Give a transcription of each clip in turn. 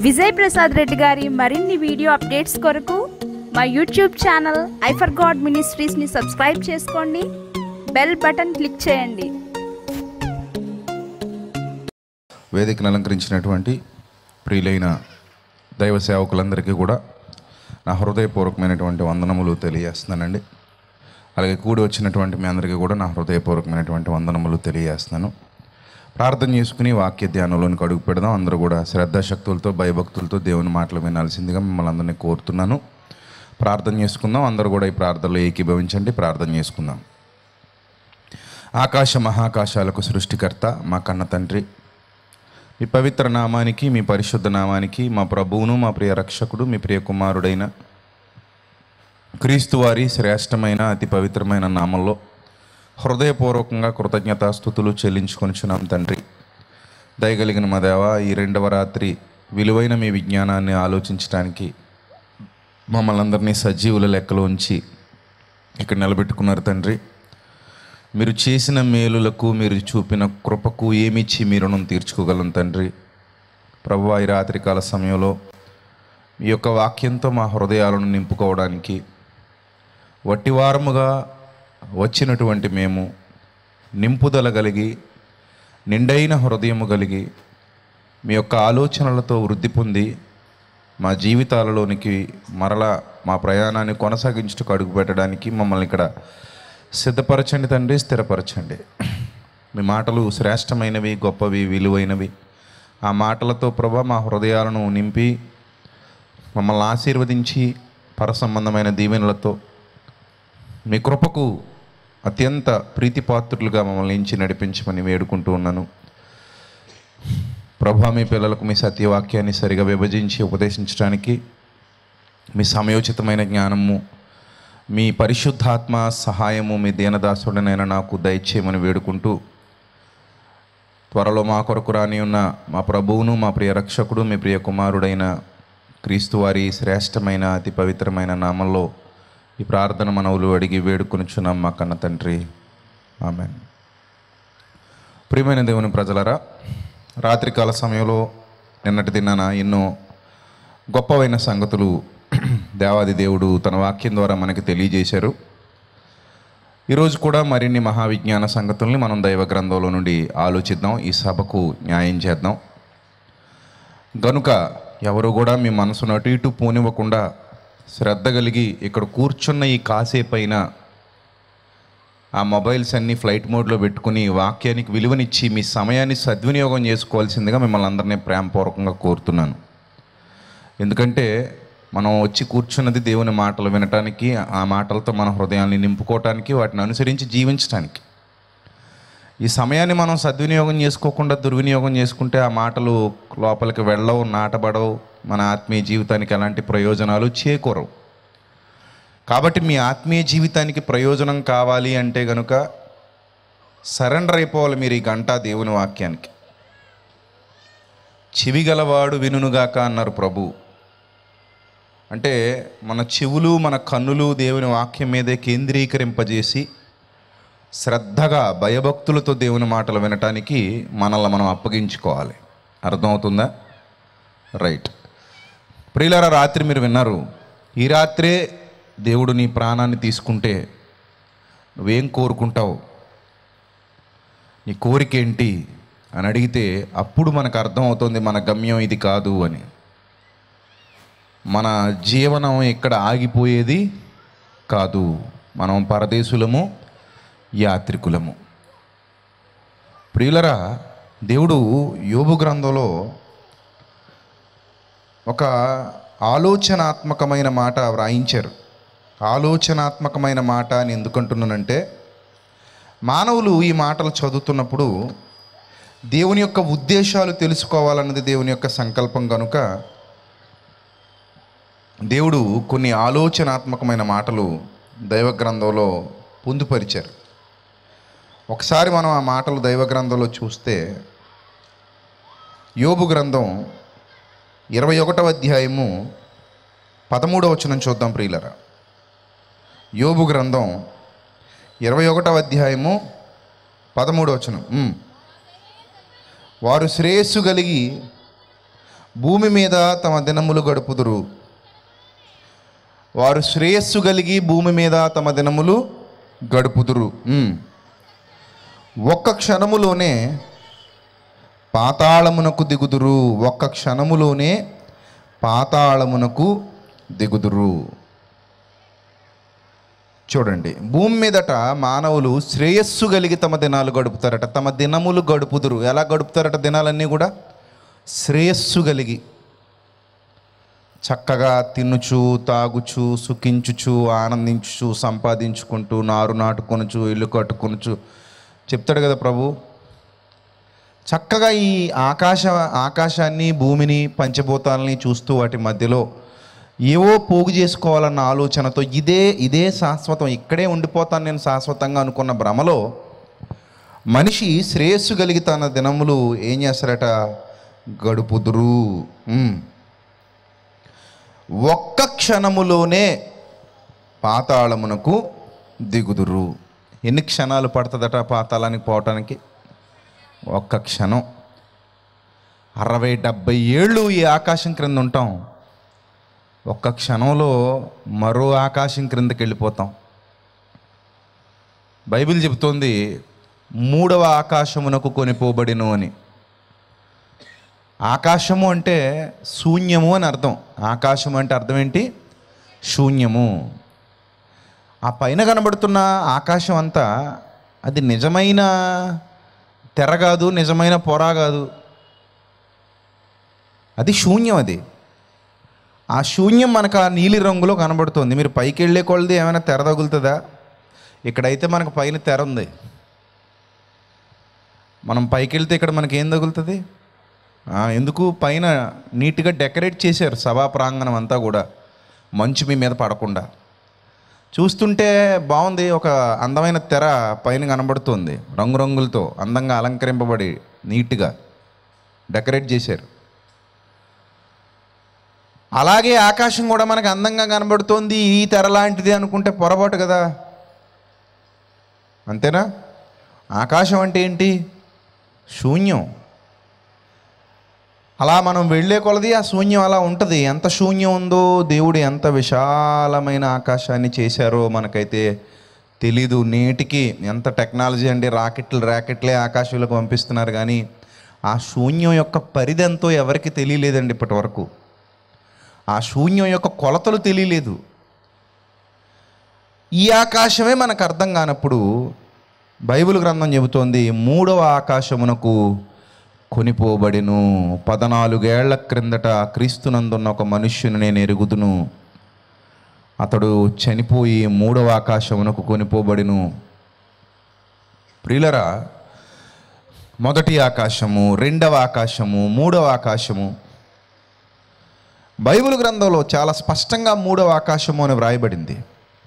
విజయ్ ప్రసాద్ రెడ్డి గారి మరిన్ని video updates కొరకు మా యూట్యూబ్ ఛానల్ ఐఫర్ గాడ్ మినిస్ట్రీస్ని సబ్స్క్రైబ్ చేసుకోండి బెల్ బటన్ క్లిక్ చేయండి వేదికను అలంకరించినటువంటి ప్రియులైన దైవ సేవకులందరికీ కూడా నా హృదయపూర్వకమైనటువంటి వందనములు తెలియజేస్తున్నానండి అలాగే కూడి వచ్చినటువంటి మీ అందరికీ కూడా నా హృదయపూర్వకమైనటువంటి వందనములు తెలియజేస్తున్నాను ప్రార్థన చేసుకుని వాక్య ధ్యానంలోనికి అడుగు పెడదాం అందరూ కూడా శ్రద్ధాశక్తులతో భయభక్తులతో దేవుని మాటలు వినాల్సిందిగా మిమ్మల్ని అందరినీ కోరుతున్నాను ప్రార్థన చేసుకుందాం అందరూ కూడా ఈ ప్రార్థనలో ఏకీభవించండి ప్రార్థన చేసుకుందాం ఆకాశ మహాకాశాలకు సృష్టికర్త మా కన్న తండ్రి మీ పవిత్ర నామానికి మీ పరిశుద్ధ నామానికి మా ప్రభువును మా ప్రియ రక్షకుడు మీ ప్రియ కుమారుడైన క్రీస్తు వారి శ్రేష్టమైన అతి పవిత్రమైన నామంలో హృదయపూర్వకంగా కృతజ్ఞతాస్థుతులు చెల్లించుకొనిచున్నాం తండ్రి దయగలిగిన మా దేవ ఈ రెండవ రాత్రి విలువైన మీ విజ్ఞానాన్ని ఆలోచించడానికి మమ్మల్ని అందరినీ సజీవుల లెక్కలో ఉంచి ఇక్కడ నిలబెట్టుకున్నారు తండ్రి మీరు చేసిన మేలులకు మీరు చూపిన కృపకు ఏమిచ్చి మీ రుణం తీర్చుకోగలం తండ్రి ప్రభు ఈ రాత్రికాల సమయంలో మీ యొక్క వాక్యంతో మా హృదయాలను నింపుకోవడానికి వట్టివారముగా వచ్చినటువంటి మేము నింపుదల కలిగి నిండైన హృదయము కలిగి మీ యొక్క ఆలోచనలతో వృద్ధి పొంది మా జీవితాలలోనికి మరలా మా ప్రయాణాన్ని కొనసాగించుటకు అడుగు పెట్టడానికి మమ్మల్ని ఇక్కడ సిద్ధపరచండి తండ్రి స్థిరపరచండి మీ మాటలు శ్రేష్టమైనవి గొప్పవి విలువైనవి ఆ మాటలతో ప్రభా మా హృదయాలను నింపి మమ్మల్ని ఆశీర్వదించి పరసంబంధమైన దీవెనలతో మీ కృపకు అత్యంత ప్రీతిపాత్రులుగా మమ్మల్ని ఎంచి నడిపించమని వేడుకుంటూ ఉన్నాను ప్రభా మీ పిల్లలకు మీ సత్యవాక్యాన్ని సరిగా విభజించి ఉపదేశించడానికి మీ సమయోచితమైన జ్ఞానము మీ పరిశుద్ధాత్మ సహాయము మీ దీనదాసుడనైనా నాకు దయచేయమని వేడుకుంటూ త్వరలో మా కొరకు రాని ఉన్న మా ప్రభువును మా ప్రియ రక్షకుడు మీ ప్రియ కుమారుడైన క్రీస్తు వారి శ్రేష్టమైన అతి పవిత్రమైన నామంలో ఈ ప్రార్థన మనవులు అడిగి వేడుకొనిచున్నాం మా కన్న తండ్రి ఆమె ప్రియమైన దేవుని ప్రజలరా రాత్రికాల సమయంలో నిన్నటి దినాన ఎన్నో గొప్పవైన సంగతులు దేవాది దేవుడు తన వాక్యం ద్వారా మనకి తెలియజేశారు ఈరోజు కూడా మరిన్ని మహావిజ్ఞాన సంగతుల్ని మనం దైవ గ్రంథంలో నుండి ఆలోచిద్దాం ఈ సభకు న్యాయం చేద్దాం గనుక ఎవరు కూడా మీ మనసును అటు ఇటు పోనివ్వకుండా శ్రద్ధ కలిగి ఇక్కడ కూర్చున్న ఈ కాసేపైన ఆ మొబైల్స్ అన్ని ఫ్లైట్ మోడ్లో పెట్టుకుని వాక్యానికి విలువనిచ్చి మీ సమయాన్ని సద్వినియోగం చేసుకోవాల్సిందిగా మిమ్మల్ని అందరినీ ప్రేమపూర్వకంగా కోరుతున్నాను ఎందుకంటే మనం వచ్చి కూర్చున్నది దేవుని మాటలు వినటానికి ఆ మాటలతో మన హృదయాన్ని నింపుకోవటానికి వాటిని అనుసరించి జీవించటానికి ఈ సమయాన్ని మనం సద్వినియోగం చేసుకోకుండా దుర్వినియోగం చేసుకుంటే ఆ మాటలు లోపలికి వెళ్ళవు నాటబడవు మన ఆత్మీయ జీవితానికి ఎలాంటి ప్రయోజనాలు చేకూరవు కాబట్టి మీ ఆత్మీయ జీవితానికి ప్రయోజనం కావాలి అంటే గనుక సరెండర్ అయిపోవాలి మీరు ఈ గంట దేవుని వాక్యానికి చెవిగలవాడు వినుగాక అన్నారు ప్రభు అంటే మన చెవులు మన కన్నులు దేవుని వాక్యం మీదే కేంద్రీకరింపజేసి శ్రద్ధగా భయభక్తులతో దేవుని మాటలు వినటానికి మనల్ని మనం అప్పగించుకోవాలి అర్థమవుతుందా రైట్ ప్రియులారా రాత్రి మీరు విన్నారు ఈ రాత్రే దేవుడు నీ ప్రాణాన్ని తీసుకుంటే నువ్వేం కోరుకుంటావు నీ కోరిక ఏంటి అని అడిగితే అప్పుడు మనకు అర్థమవుతుంది మన గమ్యం ఇది కాదు అని మన జీవనం ఇక్కడ ఆగిపోయేది కాదు మనం పరదేశులము యాత్రికులము ప్రియులరా దేవుడు యోబు గ్రంథంలో ఒక ఆలోచనాత్మకమైన మాట వ్రాయించారు ఆలోచనాత్మకమైన మాట అని ఎందుకంటున్నానంటే మానవులు ఈ మాటలు చదువుతున్నప్పుడు దేవుని యొక్క ఉద్దేశాలు తెలుసుకోవాలన్నది దేవుని యొక్క సంకల్పం కనుక దేవుడు కొన్ని ఆలోచనాత్మకమైన మాటలు దైవ గ్రంథంలో పొందుపరిచారు ఒకసారి మనం ఆ మాటలు దైవ గ్రంథంలో చూస్తే యోబు గ్రంథం ఇరవై ఒకటవ అధ్యాయము పదమూడవ వచనం చూద్దాం ప్రియులరా యోబు గ్రంథం ఇరవై ఒకటవ అధ్యాయము పదమూడవ వచనం ఉమ్. వారు శ్రేయస్సు కలిగి భూమి మీద తమ దినములు గడుపుదురు వారు శ్రేయస్సు కలిగి భూమి మీద తమ దినములు గడుపుదురు ఉమ్. ఒక్క క్షణములోనే పాతాళమునకు దిగుదురు ఒక్క క్షణములోనే పాతాళమునకు దిగుదురు చూడండి భూమి మీదట మానవులు శ్రేయస్సు కలిగి తమ దినాలు గడుపుతారట తమ దినములు గడుపుదురు ఎలా గడుపుతారట దినాలన్నీ కూడా శ్రేయస్సు కలిగి చక్కగా తినుచు తాగుచు సుఖించుచు ఆనందించుచు సంపాదించుకుంటూ నారు నాటుకొనుచు ఇల్లు కట్టుకొనుచు చెప్తాడు కదా ప్రభు చక్కగా ఈ ఆకాశ ఆకాశాన్ని భూమిని పంచభూతాలని చూస్తూ వాటి మధ్యలో ఏవో పోగు చేసుకోవాలన్న ఆలోచనతో ఇదే ఇదే శాశ్వతం ఇక్కడే ఉండిపోతాను నేను శాశ్వతంగా అనుకున్న భ్రమలో మనిషి శ్రేయస్సు కలిగి తన దినములు ఏం చేస్తారట గడుపుదురు ఉమ్. ఒక్క క్షణములోనే పాతాళమునకు దిగుదురు ఎన్ని క్షణాలు పడుతుందట పాతాళానికి పోవటానికి ఒక్క క్షణం అరవై డెబ్బై ఏళ్ళు ఈ ఆకాశం క్రింద ఉంటాం ఒక్క క్షణంలో మరో ఆకాశం క్రిందకి వెళ్ళిపోతాం బైబిల్ చెబుతోంది మూడవ ఆకాశమునకు కొనిపోబడిను అని ఆకాశము అంటే శూన్యము అని అర్థం ఆకాశం అంటే అర్థం ఏంటి శూన్యము ఆ పైన కనబడుతున్న ఆకాశం అంతా అది నిజమైన తెర కాదు నిజమైన పొర కాదు అది శూన్యం అది ఆ శూన్యం మనకు ఆ నీలి రంగులో కనబడుతుంది మీరు పైకి వెళ్ళే కొలది ఏమైనా తెర తగులుతుందా ఇక్కడైతే మనకు పైన తెర ఉంది మనం పైకి వెళ్తే ఇక్కడ మనకి ఏం తగులుతుంది ఆ, ఎందుకు పైన నీట్గా డెకరేట్ చేశారు సభా ప్రాంగణం అంతా కూడా మంచు మీ మీద పడకుండా చూస్తుంటే బాగుంది ఒక అందమైన తెర పైన కనబడుతుంది రంగురంగులతో అందంగా అలంకరింపబడి నీట్గా డెకరేట్ చేశారు అలాగే ఆకాశం కూడా మనకు అందంగా కనబడుతోంది ఈ తెర లాంటిది అనుకుంటే పొరపాటు కదా అంతేనా ఆకాశం అంటే ఏంటి శూన్యం అలా మనం వెళ్ళే కొలది ఆ శూన్యం అలా ఉంటుంది ఎంత శూన్యం ఉందో దేవుడు ఎంత విశాలమైన ఆకాశాన్ని చేశారో మనకైతే తెలీదు నేటికి ఎంత టెక్నాలజీ అండి రాకెట్లు ర్యాకెట్లే ఆకాశంలోకి పంపిస్తున్నారు కానీ ఆ శూన్యం యొక్క పరిధి ఎంతో ఎవరికి తెలియలేదండి ఇప్పటి వరకు ఆ శూన్యం యొక్క కొలతలు తెలియలేదు ఈ ఆకాశమే మనకు అర్థం కానప్పుడు బైబిల్ గ్రంథం చెబుతోంది మూడవ ఆకాశమునకు కొనిపోబడిను పద్నాలుగేళ్ల క్రిందట క్రీస్తునందున్న ఒక మనుష్యుని నేను ఎరుగుదును అతడు చనిపోయి మూడవ ఆకాశమునకు కొనిపోబడిను ప్రియులరా మొదటి ఆకాశము రెండవ ఆకాశము మూడవ ఆకాశము బైబిల్ గ్రంథంలో చాలా స్పష్టంగా మూడవ ఆకాశము అని వ్రాయబడింది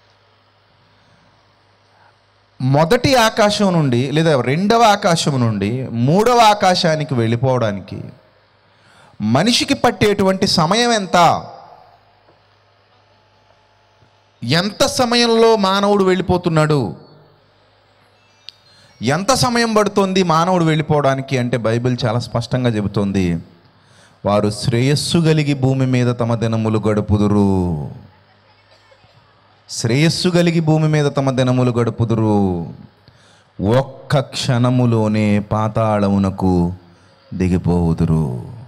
మొదటి ఆకాశం నుండి లేదా రెండవ ఆకాశం నుండి మూడవ ఆకాశానికి వెళ్ళిపోవడానికి మనిషికి పట్టేటువంటి సమయం ఎంత ఎంత సమయంలో మానవుడు వెళ్ళిపోతున్నాడు ఎంత సమయం పడుతుంది మానవుడు వెళ్ళిపోవడానికి అంటే బైబిల్ చాలా స్పష్టంగా చెబుతోంది వారు శ్రేయస్సు కలిగి భూమి మీద తమ దినములు గడుపుదురు శ్రేయస్సు కలిగి భూమి మీద తమ దినములు గడుపుదురు ఒక్క క్షణములోనే పాతాళమునకు దిగిపోవుదురు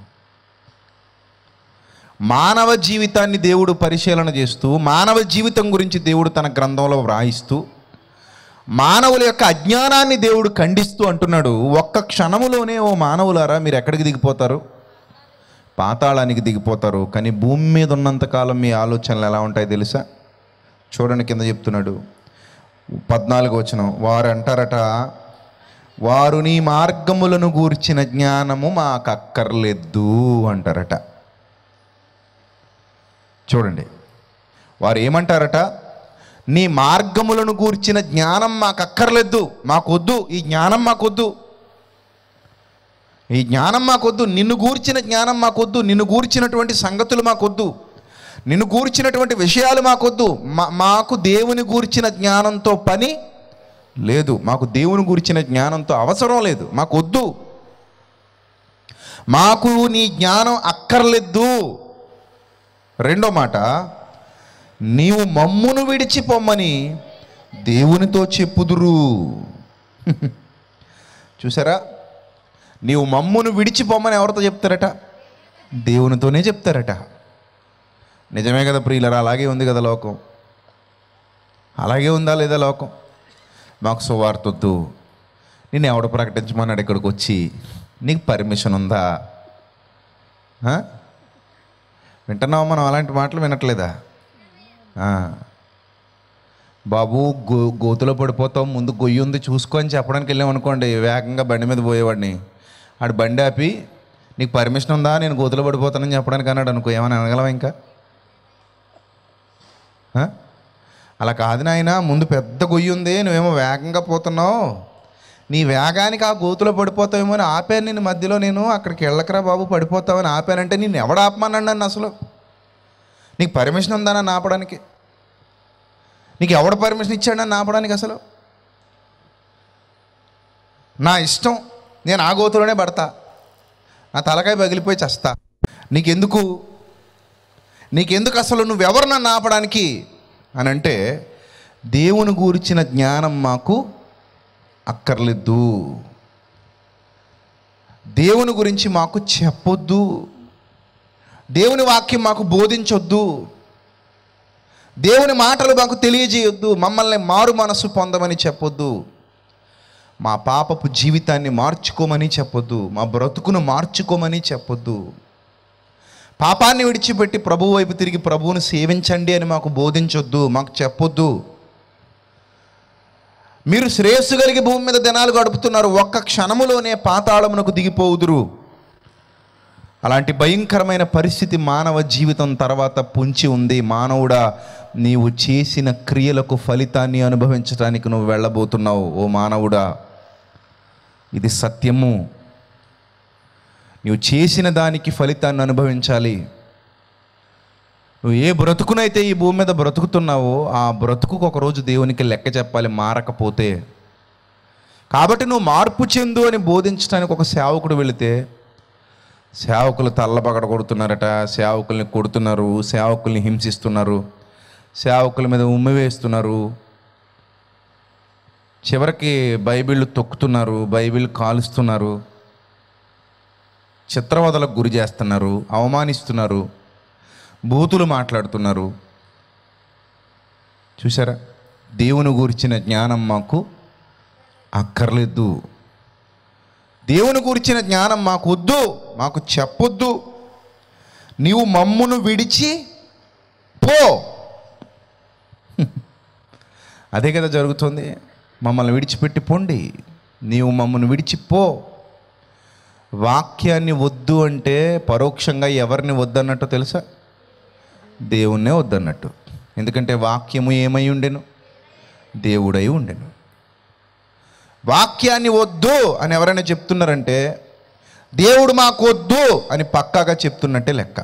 మానవ జీవితాన్ని దేవుడు పరిశీలన చేస్తూ మానవ జీవితం గురించి దేవుడు తన గ్రంథంలో వ్రాయిస్తూ మానవుల యొక్క అజ్ఞానాన్ని దేవుడు ఖండిస్తూ అంటున్నాడు ఒక్క క్షణములోనే ఓ మానవులారా మీరు ఎక్కడికి దిగిపోతారు పాతాళానికి దిగిపోతారు కానీ భూమి మీద ఉన్నంతకాలం మీ ఆలోచనలు ఎలా ఉంటాయి తెలుసా చూడండి కింద చెప్తున్నాడు పద్నాలుగు వచనం వారు అంటారట వారు నీ మార్గములను గూర్చిన జ్ఞానము మాకు అక్కర్లేదు అంటారట చూడండి వారు ఏమంటారట నీ మార్గములను గూర్చిన జ్ఞానం మాకు అక్కర్లేదు మాకొద్దు ఈ జ్ఞానం మాకొద్దు ఈ జ్ఞానం మాకొద్దు నిన్ను గూర్చిన జ్ఞానం మాకొద్దు నిన్ను గూర్చినటువంటి సంగతులు మాకొద్దు నిన్ను గూర్చినటువంటి విషయాలు మాకొద్దు మా మాకు దేవుని గూర్చిన జ్ఞానంతో పని లేదు మాకు దేవుని గూర్చిన జ్ఞానంతో అవసరం లేదు మాకు వద్దు మాకు నీ జ్ఞానం అక్కర్లేదు రెండో మాట నీవు మమ్మును విడిచిపోమ్మని దేవునితో చెప్పుదురు చూసారా నీవు మమ్మును విడిచిపోమ్మని ఎవరితో చెప్తారట దేవునితోనే చెప్తారట నిజమే కదా ప్రియులరా అలాగే ఉంది కదా లోకం అలాగే ఉందా లేదా లోకం మాకు సువార్త వద్దు నేను ఎవడు ప్రకటించమన్నాడు ఇక్కడికి వచ్చి నీకు పర్మిషన్ ఉందా ఆ? వింటున్నావా మనం అలాంటి మాటలు వినట్లేదా ఆ. బాబు గో గోతులో పడిపోతావు ముందు గొయ్యి ఉంది చూసుకో అని చెప్పడానికి వెళ్ళామనుకోండి వేగంగా బండి మీద పోయేవాడిని ఆడు బండి ఆపి నీకు పర్మిషన్ ఉందా నేను గోతులో పడిపోతానని చెప్పడానికి అన్నాడు అనుకో ఏమైనా అనగలవా ఇంకా ఆ? అలా కాదు నాయన ముందు పెద్ద గొయ్యి ఉంది నువ్వేమో వేగంగా పోతున్నావు నీ వేగానికి ఆ గోతులో పడిపోతావేమో అని ఆపాను నేను మధ్యలో నేను అక్కడికి వెళ్ళకరా బాబు పడిపోతావని ఆపానంటే నేను ఎవడు ఆపమన్నాడు నన్ను అసలు నీకు పర్మిషన్ ఉందా నన్ను ఆపడానికి నీకు ఎవడు పర్మిషన్ ఇచ్చాడు నన్ను ఆపడానికి అసలు నా ఇష్టం నేను ఆ గోతులోనే పడతా నా తలకాయ పగిలిపోయి చస్తా నీకెందుకు నీకెందుకు అసలు నువ్వెవరు నన్ను ఆపడానికి అని అంటే దేవుని గూర్చిన జ్ఞానం మాకు అక్కర్లేదు దేవుని గురించి మాకు చెప్పొద్దు దేవుని వాక్యం మాకు బోధించొద్దు దేవుని మాటలు మాకు తెలియజేయొద్దు మమ్మల్ని మారు మనసు పొందమని చెప్పొద్దు మా పాపపు జీవితాన్ని మార్చుకోమని చెప్పొద్దు మా బ్రతుకును మార్చుకోమని చెప్పొద్దు పాపాన్ని విడిచిపెట్టి ప్రభు వైపు తిరిగి ప్రభువును సేవించండి అని మాకు బోధించొద్దు మాకు చెప్పొద్దు మీరు శ్రేయస్సు కలిగి భూమి మీద దినాలు గడుపుతున్నారు ఒక్క క్షణములోనే పాతాళమునకు దిగిపోవుదురు అలాంటి భయంకరమైన పరిస్థితి మానవ జీవితం తర్వాత పొంచి ఉంది మానవుడా నీవు చేసిన క్రియలకు ఫలితాన్ని అనుభవించడానికి నువ్వు వెళ్ళబోతున్నావు ఓ మానవుడా ఇది సత్యము నువ్వు చేసిన దానికి ఫలితాన్ని అనుభవించాలి నువ్వు ఏ బ్రతుకునైతే ఈ భూమి మీద బ్రతుకుతున్నావో ఆ బ్రతుకుకు ఒకరోజు దేవునికి లెక్క చెప్పాలి మారకపోతే కాబట్టి నువ్వు మార్పు చెందు అని బోధించడానికి ఒక సేవకుడు వెళితే సేవకులు తల్లబగడ కొడుతున్నారట సేవకుల్ని కొడుతున్నారు సేవకుల్ని హింసిస్తున్నారు సేవకుల మీద ఉమ్మి వేస్తున్నారు చివరికి బైబిళ్ళు తొక్కుతున్నారు బైబిల్ కాలుస్తున్నారు చిత్రవదలకు గురి చేస్తున్నారు అవమానిస్తున్నారు బూతులు మాట్లాడుతున్నారు చూసారా దేవుని గురించిన జ్ఞానం మాకు అక్కర్లేదు దేవుని గురించిన జ్ఞానం మాకు వద్దు మాకు చెప్పొద్దు నీవు మమ్మును విడిచి పో అదే కదా జరుగుతుంది మమ్మల్ని విడిచిపెట్టి పోండి నీవు మమ్మల్ని విడిచిపో వాక్యాన్ని వద్దు అంటే పరోక్షంగా ఎవరిని వద్దన్నట్టు తెలుసా దేవుణ్ణే వద్దన్నట్టు ఎందుకంటే వాక్యము ఏమై ఉండెను దేవుడై ఉండెను వాక్యాన్ని వద్దు అని ఎవరైనా చెప్తున్నారంటే దేవుడు మాకు వద్దు అని పక్కాగా చెప్తున్నట్టే లెక్క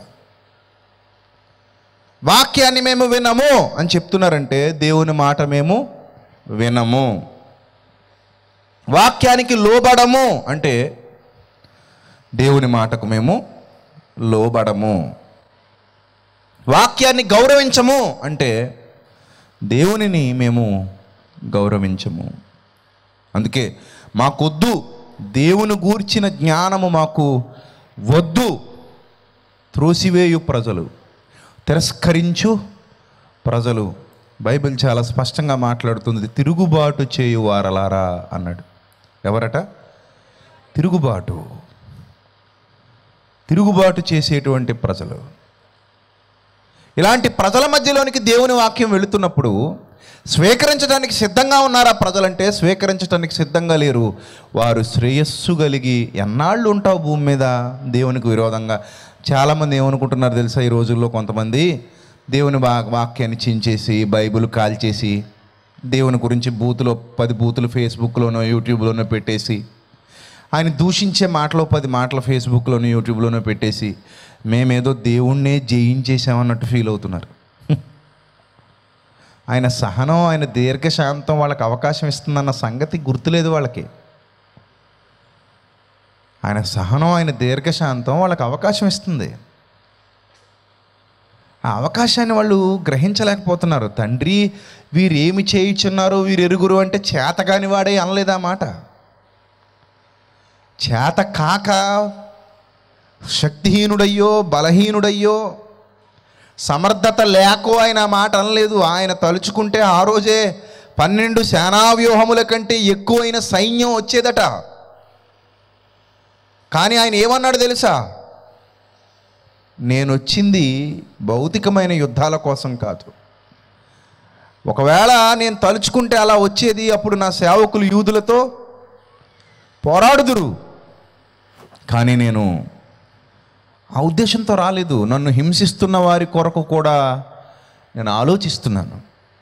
వాక్యాన్ని మేము వినము అని చెప్తున్నారంటే దేవుని మాట మేము వినము వాక్యానికి లోబడము అంటే దేవుని మాటకు మేము లోబడము వాక్యాన్ని గౌరవించము అంటే దేవునిని మేము గౌరవించము అందుకే మాకొద్దు దేవుని గూర్చిన జ్ఞానము మాకు వద్దు త్రోసివేయు ప్రజలు తిరస్కరించు ప్రజలు బైబిల్ చాలా స్పష్టంగా మాట్లాడుతుంది తిరుగుబాటు చేయు వారలారా అన్నాడు ఎవరట తిరుగుబాటు తిరుగుబాటు చేసేటువంటి ప్రజలు ఇలాంటి ప్రజల మధ్యలోనికి దేవుని వాక్యం వెళుతున్నప్పుడు స్వీకరించడానికి సిద్ధంగా ఉన్నారా ప్రజలంటే స్వీకరించడానికి సిద్ధంగా లేరు వారు శ్రేయస్సు కలిగి ఎన్నాళ్ళు ఉంటావు భూమి మీద దేవునికి విరోధంగా చాలామంది ఏమనుకుంటున్నారు తెలుసా ఈ రోజుల్లో కొంతమంది దేవుని వా వాక్యాన్ని చించేసి బైబిల్ కాల్చేసి దేవుని గురించి బూతులో పది బూతులు ఫేస్బుక్లోనో యూట్యూబ్లోనో పెట్టేసి ఆయన దూషించే మాటలో పది మాటలు ఫేస్బుక్లోనూ యూట్యూబ్లోనూ పెట్టేసి మేమేదో దేవుణ్ణే జయించేసామన్నట్టు ఫీల్ అవుతున్నారు ఆయన సహనం ఆయన దీర్ఘశాంతం వాళ్ళకి అవకాశం ఇస్తుందన్న సంగతి గుర్తులేదు వాళ్ళకి ఆయన సహనం ఆయన దీర్ఘశాంతం వాళ్ళకి అవకాశం ఇస్తుంది ఆ అవకాశాన్ని వాళ్ళు గ్రహించలేకపోతున్నారు తండ్రి వీరు ఏమి చేయుచున్నారో వీరు ఎరుగురు అంటే చేతగాని వాడే అనలేదా మాట చేత కాక శక్తిహీనుడయ్యో బలహీనుడయ్యో సమర్థత లేకో ఆయన ఆ మాట అనలేదు ఆయన తలుచుకుంటే ఆ రోజే పన్నెండు సేనావ్యూహముల కంటే ఎక్కువైన సైన్యం వచ్చేదట కానీ ఆయన ఏమన్నాడు తెలుసా నేను వచ్చింది భౌతికమైన యుద్ధాల కోసం కాదు ఒకవేళ నేను తలుచుకుంటే అలా వచ్చేది అప్పుడు నా సేవకులు యూదులతో పోరాడుదురు కానీ నేను ఆ ఉద్దేశంతో రాలేదు నన్ను హింసిస్తున్న వారి కొరకు కూడా నేను ఆలోచిస్తున్నాను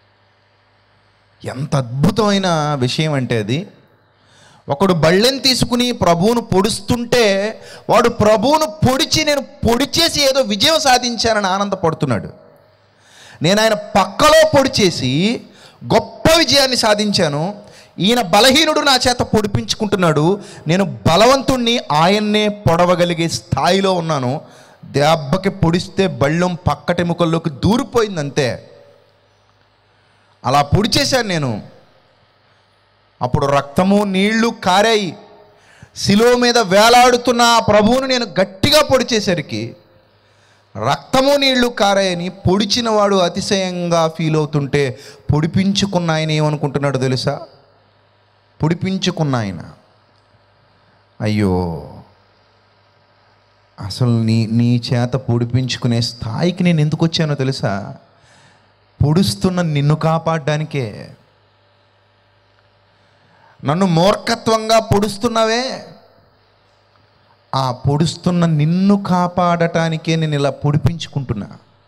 ఎంత అద్భుతమైన విషయం అంటే అది ఒకడు బళ్ళెని తీసుకుని ప్రభువును పొడుస్తుంటే వాడు ప్రభువును పొడిచి నేను పొడిచేసి ఏదో విజయం సాధించానని ఆనందపడుతున్నాడు నేను ఆయన పక్కలో పొడిచేసి గొప్ప విజయాన్ని సాధించాను ఈయన బలహీనుడు నా చేత పొడిపించుకుంటున్నాడు నేను బలవంతుణ్ణి ఆయన్నే పొడవగలిగే స్థాయిలో ఉన్నాను దెబ్బకి పొడిస్తే బళ్ళం పక్కటెముకల్లోకి దూరిపోయింది అంతే అలా పొడిచేశాను నేను అప్పుడు రక్తము నీళ్లు కారాయి శిలో మీద వేలాడుతున్న ఆ ప్రభువును నేను గట్టిగా పొడిచేసరికి రక్తము నీళ్లు కారాయని పొడిచిన వాడు అతిశయంగా ఫీల్ అవుతుంటే పొడిపించుకున్న ఆయన ఏమనుకుంటున్నాడు తెలుసా పొడిపించుకున్న ఆయన అయ్యో అసలు నీ నీ చేత పొడిపించుకునే స్థాయికి నేను ఎందుకు వచ్చానో తెలుసా పొడుస్తున్న నిన్ను కాపాడడానికే నన్ను మూర్ఖత్వంగా పొడుస్తున్నావే ఆ పొడుస్తున్న నిన్ను కాపాడటానికే నేను ఇలా పొడిపించుకుంటున్నా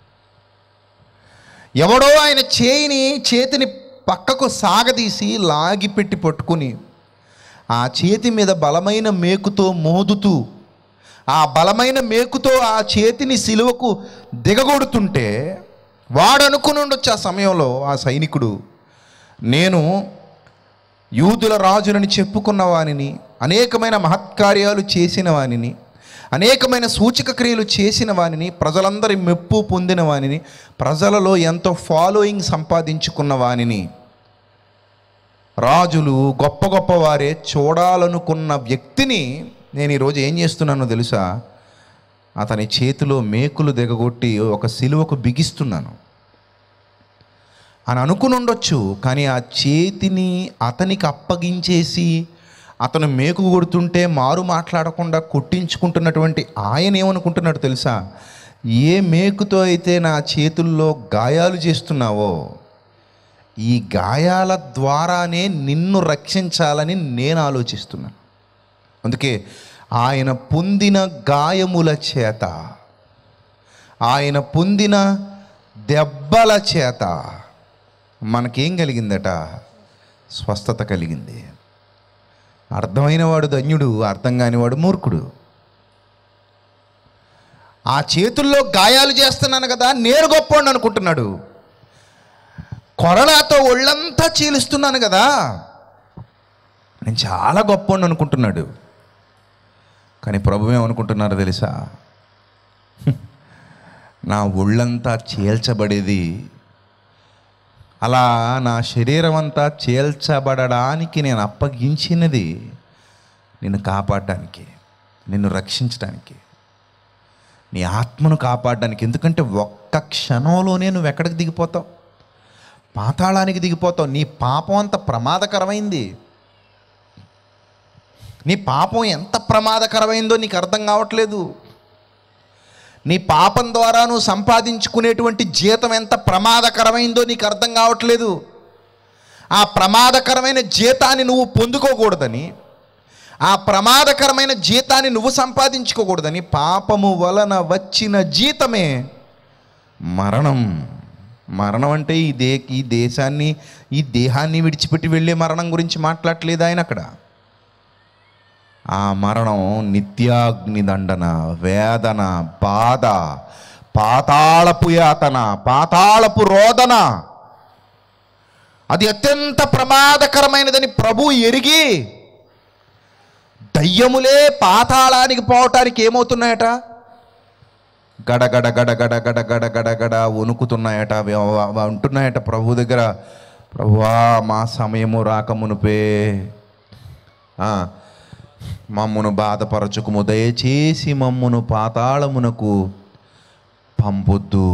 ఎవడో ఆయన చేయిని చేతిని పక్కకు సాగదీసి లాగి పెట్టి పట్టుకుని ఆ చేతి మీద బలమైన మేకుతో మోదుతూ ఆ బలమైన మేకుతో ఆ చేతిని సిలువకు దిగగొడుతుంటే వాడు అనుకుని ఉండొచ్చు ఆ సమయంలో ఆ సైనికుడు నేను యూదుల రాజునని చెప్పుకున్న వానిని అనేకమైన మహత్కార్యాలు చేసిన వానిని అనేకమైన సూచక క్రియలు చేసిన వానిని ప్రజలందరి మెప్పు పొందిన వానిని ప్రజలలో ఎంతో ఫాలోయింగ్ సంపాదించుకున్న వానిని రాజులు గొప్ప గొప్ప వారే చూడాలనుకున్న వ్యక్తిని నేను ఈరోజు ఏం చేస్తున్నానో తెలుసా అతని చేతిలో మేకులు దిగగొట్టి ఒక సిలువకు బిగిస్తున్నాను అని అనుకుని ఉండొచ్చు కానీ ఆ చేతిని అతనికి అప్పగించేసి అతను మేకు కొడుతుంటే మారు మాట్లాడకుండా కొట్టించుకుంటున్నటువంటి ఆయన ఏమనుకుంటున్నాడు తెలుసా ఏ మేకుతో అయితే నా చేతుల్లో గాయాలు చేస్తున్నావో ఈ గాయాల ద్వారానే నిన్ను రక్షించాలని నేను ఆలోచిస్తున్నాను అందుకే ఆయన పొందిన గాయముల చేత ఆయన పొందిన దెబ్బల చేత మనకేం కలిగిందట స్వస్థత కలిగింది అర్థమైన వాడు ధన్యుడు అర్థం కానివాడు మూర్ఖుడు ఆ చేతుల్లో గాయాలు చేస్తున్నాను కదా నేను గొప్పవాడిని అనుకుంటున్నాడు కొరడాతో ఒళ్ళంతా చీలుస్తున్నాను కదా నేను చాలా గొప్పవాడిని అనుకుంటున్నాడు కానీ ప్రభు ఏమనుకుంటున్నారో తెలుసా నా ఒళ్ళంతా చీల్చబడేది అలా నా శరీరం అంతా చీల్చబడడానికి నేను అప్పగించినది నిన్ను కాపాడడానికి నిన్ను రక్షించడానికి నీ ఆత్మను కాపాడడానికి ఎందుకంటే ఒక్క క్షణంలోనే నువ్వు ఎక్కడికి దిగిపోతావు పాతాళానికి దిగిపోతావు నీ పాపం అంత ప్రమాదకరమైంది నీ పాపం ఎంత ప్రమాదకరమైందో నీకు అర్థం కావట్లేదు నీ పాపం ద్వారా నువ్వు సంపాదించుకునేటువంటి జీతం ఎంత ప్రమాదకరమైందో నీకు అర్థం కావట్లేదు ఆ ప్రమాదకరమైన జీతాన్ని నువ్వు పొందుకోకూడదని ఆ ప్రమాదకరమైన జీతాన్ని నువ్వు సంపాదించుకోకూడదని పాపము వలన వచ్చిన జీతమే మరణం మరణం అంటే ఈ దే ఈ దేశాన్ని ఈ దేహాన్ని విడిచిపెట్టి వెళ్ళే మరణం గురించి మాట్లాడలేదు ఆయన అక్కడ ఆ మరణం నిత్యాగ్ని దండన వేదన బాధ పాతాళపు యాతన పాతాళపు రోదన అది అత్యంత ప్రమాదకరమైనదని ప్రభు ఎరిగి దయ్యములే పాతాళానికి పోవటానికి ఏమవుతున్నాయట గడగడ గడగడ గడగడ గడగడ వణుకుతున్నాయట అవి అవ- అవి అంటున్నాయట ప్రభు దగ్గర ప్రభువా మా సమయము రాకమునుపే ఆ, మమ్మును బాధపరచుకుము దయచేసి మమ్మును పాతాళమునకు పంపొద్దు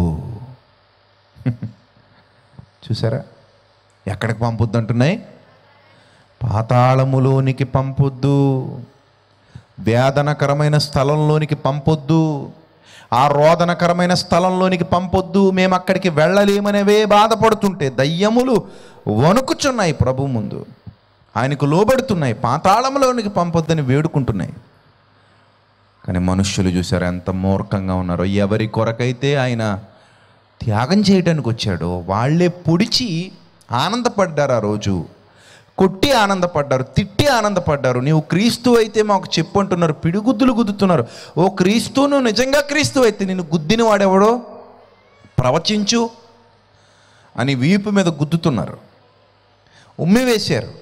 చూసారా ఎక్కడికి పంపొద్దు అంటున్నాయి పాతాళములోనికి పంపొద్దు వేదనకరమైన స్థలంలోనికి పంపొద్దు ఆ రోదనకరమైన స్థలంలోనికి పంపొద్దు మేము అక్కడికి వెళ్ళలేమనేవే బాధపడుతుంటే దయ్యములు వణుకుచున్నాయి ప్రభు ముందు ఆయనకు లోబడుతున్నాయి పాతాళంలోనికి పంపొద్దని వేడుకుంటున్నాయి కానీ మనుష్యులు చూసారు ఎంత మూర్ఖంగా ఉన్నారో ఎవరి కొరకైతే ఆయన త్యాగం చేయడానికి వచ్చాడో వాళ్ళే పొడిచి ఆనందపడ్డారు ఆ రోజు కొట్టి ఆనందపడ్డారు తిట్టి ఆనందపడ్డారు నీవు క్రీస్తు అయితే మాకు చెప్పు అంటున్నారు పిడిగుద్దులు గుద్దుతున్నారు ఓ క్రీస్తు నువ్వు నిజంగా క్రీస్తు అయితే నిన్ను గుద్దిన వాడెవడో ప్రవచించు అని వీపు మీద గుద్దుతున్నారు ఉమ్మి వేశారు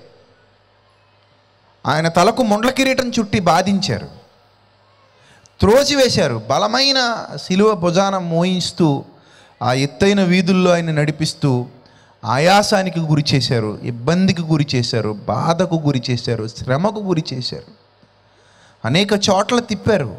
ఆయన తలకు మొండ్ల కిరీటం చుట్టి బాధించారు త్రోసివేశారు బలమైన శిలువ భుజాన మోయిస్తూ ఆ ఎత్తైన వీధుల్లో ఆయన నడిపిస్తూ ఆయాసానికి గురి చేశారు ఇబ్బందికి గురి చేశారు బాధకు గురి చేశారు శ్రమకు గురి చేశారు అనేక చోట్ల తిప్పారు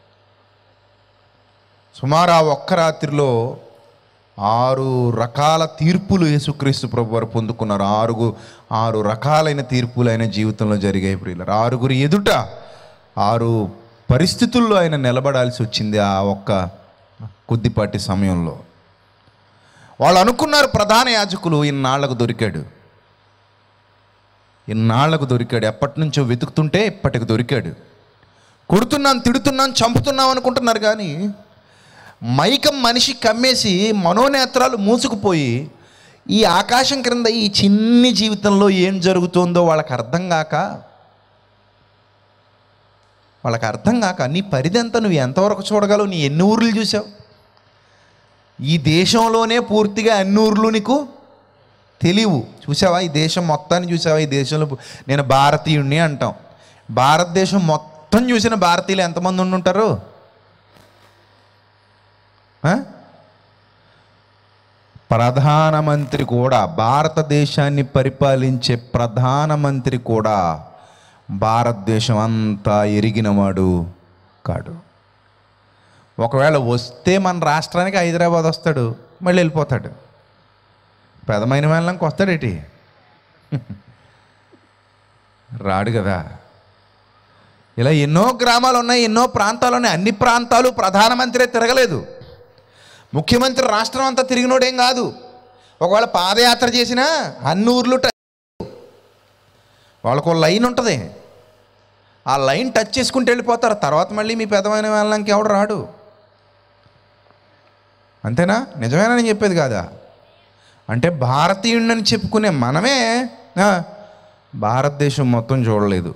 సుమారు ఆ ఒక్క రాత్రిలో ఆరు రకాల తీర్పులు యేసుక్రీస్తు ప్రభు వారు పొందుకున్నారు ఆరుగు ఆరు రకాలైన తీర్పులు ఆయన జీవితంలో జరిగాయి ప్రియులు ఆరుగురు ఎదుట ఆరు పరిస్థితుల్లో ఆయన నిలబడాల్సి వచ్చింది ఆ ఒక్క కొద్దిపాటి సమయంలో వాళ్ళు అనుకున్నారు ప్రధాన యాజకులు ఇన్నాళ్లకు దొరికాడు ఇన్నాళ్లకు దొరికాడు ఎప్పటి నుంచో వెతుకుతుంటే ఇప్పటికి దొరికాడు కొడుతున్నాను తిడుతున్నాను చంపుతున్నాం అనుకుంటున్నారు కానీ మైకం మనిషి కమ్మేసి మనోనేత్రాలు మూసుకుపోయి ఈ ఆకాశం క్రింద ఈ చిన్ని జీవితంలో ఏం జరుగుతుందో వాళ్ళకి అర్థం కాక వాళ్ళకి అర్థం కాక నీ పరిధి నువ్వు ఎంతవరకు చూడగలవు నీ ఎన్ని ఊర్లు చూసావు ఈ దేశంలోనే పూర్తిగా అన్ని ఊర్లు నీకు తెలియవు చూసావా ఈ దేశం మొత్తాన్ని చూసావా ఈ దేశంలో పు- నేను భారతీయుడిని అంటాం భారతదేశం మొత్తం చూసిన భారతీయులు ఎంతమంది ఉండి ఉంటారు ఆ? ప్రధానమంత్రి కూడా భారతదేశాన్ని పరిపాలించే ప్రధానమంత్రి కూడా భారతదేశం అంతా ఎరిగినవాడు కాడు ఒకవేళ వస్తే మన రాష్ట్రానికి హైదరాబాద్ వస్తాడు మళ్ళీ వెళ్ళిపోతాడు పెదమైన వెళ్ళంకి వస్తాడేటి రాడు కదా ఇలా ఎన్నో గ్రామాలు ఉన్నాయి ఎన్నో ప్రాంతాలు ఉన్నాయి అన్ని ప్రాంతాలు ప్రధానమంత్రి తిరగలేదు ముఖ్యమంత్రి రాష్ట్రం అంతా తిరిగినోడేం కాదు ఒకవేళ పాదయాత్ర చేసినా అన్ని ఊర్లు టచ్ వాళ్ళకు లైన్ ఉంటుంది ఆ లైన్ టచ్ చేసుకుంటూ వెళ్ళిపోతారు తర్వాత మళ్ళీ మీ పెదమైన వెళ్ళడానికి ఎవడు రాడు అంతేనా నిజమేనా నేను చెప్పేది కాదా అంటే భారతీయుడిని చెప్పుకునే మనమే ఆ, భారతదేశం మొత్తం చూడలేదు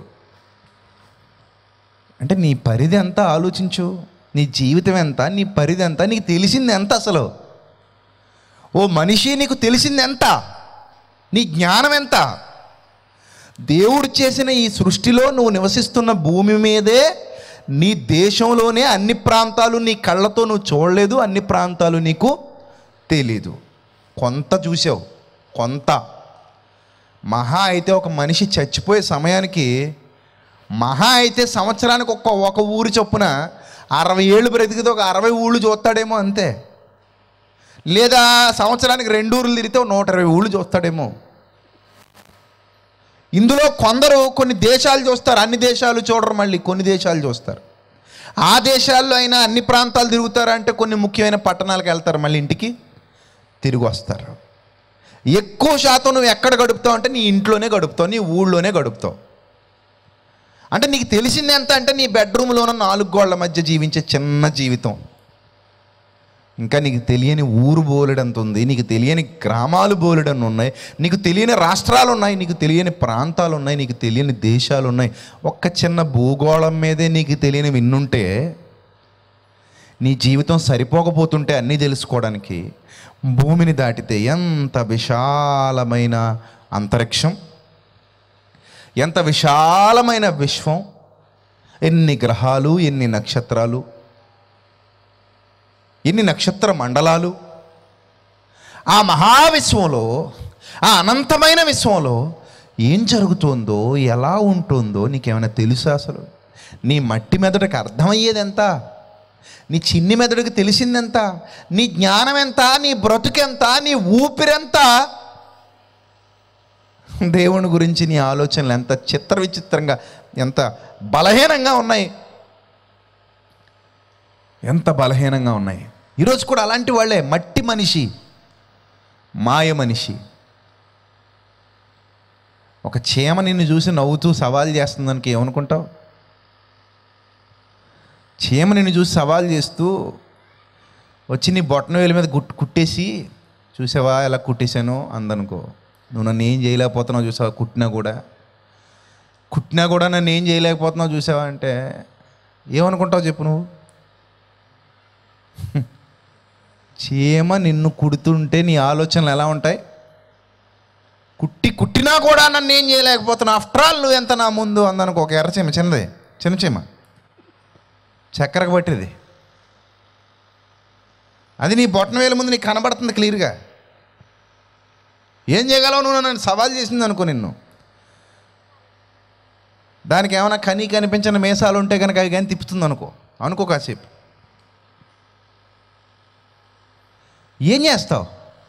అంటే నీ పరిధి ఎంత ఆలోచించు నీ జీవితం ఎంత నీ పరిధి ఎంత నీకు తెలిసింది ఎంత అసలు ఓ మనిషి నీకు తెలిసింది ఎంత నీ జ్ఞానం ఎంత దేవుడు చేసిన ఈ సృష్టిలో నువ్వు నివసిస్తున్న భూమి మీదే నీ దేశంలోనే అన్ని ప్రాంతాలు నీ కళ్ళతో నువ్వు చూడలేదు అన్ని ప్రాంతాలు నీకు తెలీదు కొంత చూసావు కొంత మహా అయితే ఒక మనిషి చచ్చిపోయే సమయానికి మహా అయితే సంవత్సరానికి ఒక్క ఒక ఊరు చొప్పున అరవై ఏళ్ళు బ్రతికితే ఒక అరవై ఊళ్ళు చూస్తాడేమో అంతే లేదా సంవత్సరానికి రెండు ఊర్లు తిరిగితే ఒక నూట ఇరవై ఊళ్ళు చూస్తాడేమో ఇందులో కొందరు కొన్ని దేశాలు చూస్తారు అన్ని దేశాలు చూడరు మళ్ళీ కొన్ని దేశాలు చూస్తారు ఆ దేశాల్లో అయినా అన్ని ప్రాంతాలు తిరుగుతారంటే కొన్ని ముఖ్యమైన పట్టణాలకు వెళ్తారు మళ్ళీ ఇంటికి తిరిగి వస్తారు ఎక్కువ శాతం నువ్వు ఎక్కడ గడుపుతావు అంటే నీ ఇంట్లోనే గడుపుతావు నీ ఊళ్ళోనే గడుపుతావు అంటే నీకు తెలిసింది ఎంత అంటే నీ బెడ్రూమ్లోన నాలుగు గోళ్ల మధ్య జీవించే చిన్న జీవితం ఇంకా నీకు తెలియని ఊరు బోలెడంత ఉంది నీకు తెలియని గ్రామాలు బోలెడన్ని ఉన్నాయి నీకు తెలియని రాష్ట్రాలు ఉన్నాయి నీకు తెలియని ప్రాంతాలు ఉన్నాయి నీకు తెలియని దేశాలు ఉన్నాయి ఒక్క చిన్న భూగోళం మీదే నీకు తెలియని విన్నుంటే నీ జీవితం సరిపోకపోతుంటే అన్నీ తెలుసుకోవడానికి భూమిని దాటితే ఎంత విశాలమైన అంతరిక్షం ఎంత విశాలమైన విశ్వం ఎన్ని గ్రహాలు ఎన్ని నక్షత్రాలు ఎన్ని నక్షత్ర మండలాలు ఆ మహావిశ్వంలో ఆ అనంతమైన విశ్వంలో ఏం జరుగుతుందో ఎలా ఉంటుందో నీకేమైనా తెలుసా అసలు నీ మట్టి మెదడుకి అర్థమయ్యేది ఎంత నీ చిన్ని మెదడుకి తెలిసిందెంత నీ జ్ఞానం ఎంత నీ బ్రతుకెంత నీ ఊపిరెంత దేవుని గురించి నీ ఆలోచనలు ఎంత చిత్ర విచిత్రంగా ఎంత బలహీనంగా ఉన్నాయి ఎంత బలహీనంగా ఉన్నాయి ఈరోజు కూడా అలాంటి వాళ్ళే మట్టి మనిషి మాయ మనిషి ఒక చీమ నిన్ను చూసి నవ్వుతూ సవాల్ చేస్తుందానికి ఏమనుకుంటావు చీమ నిన్ను చూసి సవాల్ చేస్తూ వచ్చి నీ బొట్టన వేలి మీద గుట్ కుట్టేసి చూసావా ఎలా కుట్టేశాను అందనుకో నువ్వు నన్ను ఏం చేయలేకపోతున్నావు చూసావా కుట్టినా కూడా కుట్టినా కూడా నన్ను ఏం చేయలేకపోతున్నావు చూసావా అంటే ఏమనుకుంటావు చెప్పు నువ్వు చీమ నిన్ను కుడుతుంటే నీ ఆలోచనలు ఎలా ఉంటాయి కుట్టి కుట్టినా కూడా నన్ను ఏం చేయలేకపోతున్నా ఆఫ్టర్ ఆల్ నువ్వు ఎంత నా ముందు అందనుకో ఒక ఎర్ర చీమ చిన్నది చిన్న చీమ చక్కెరకు పట్టింది అది నీ బొట్టన వేల ముందు నీకు కనబడుతుంది క్లియర్గా ఏం చేయగలవు నువ్వు నన్ను సవాల్ చేసింది అనుకో నిన్ను దానికి ఏమైనా కనీ కనిపించిన మేసాలు ఉంటే కనుక అవి కానీ తిప్పుతుంది అనుకో అనుకో కాసేపు ఏం చేస్తావు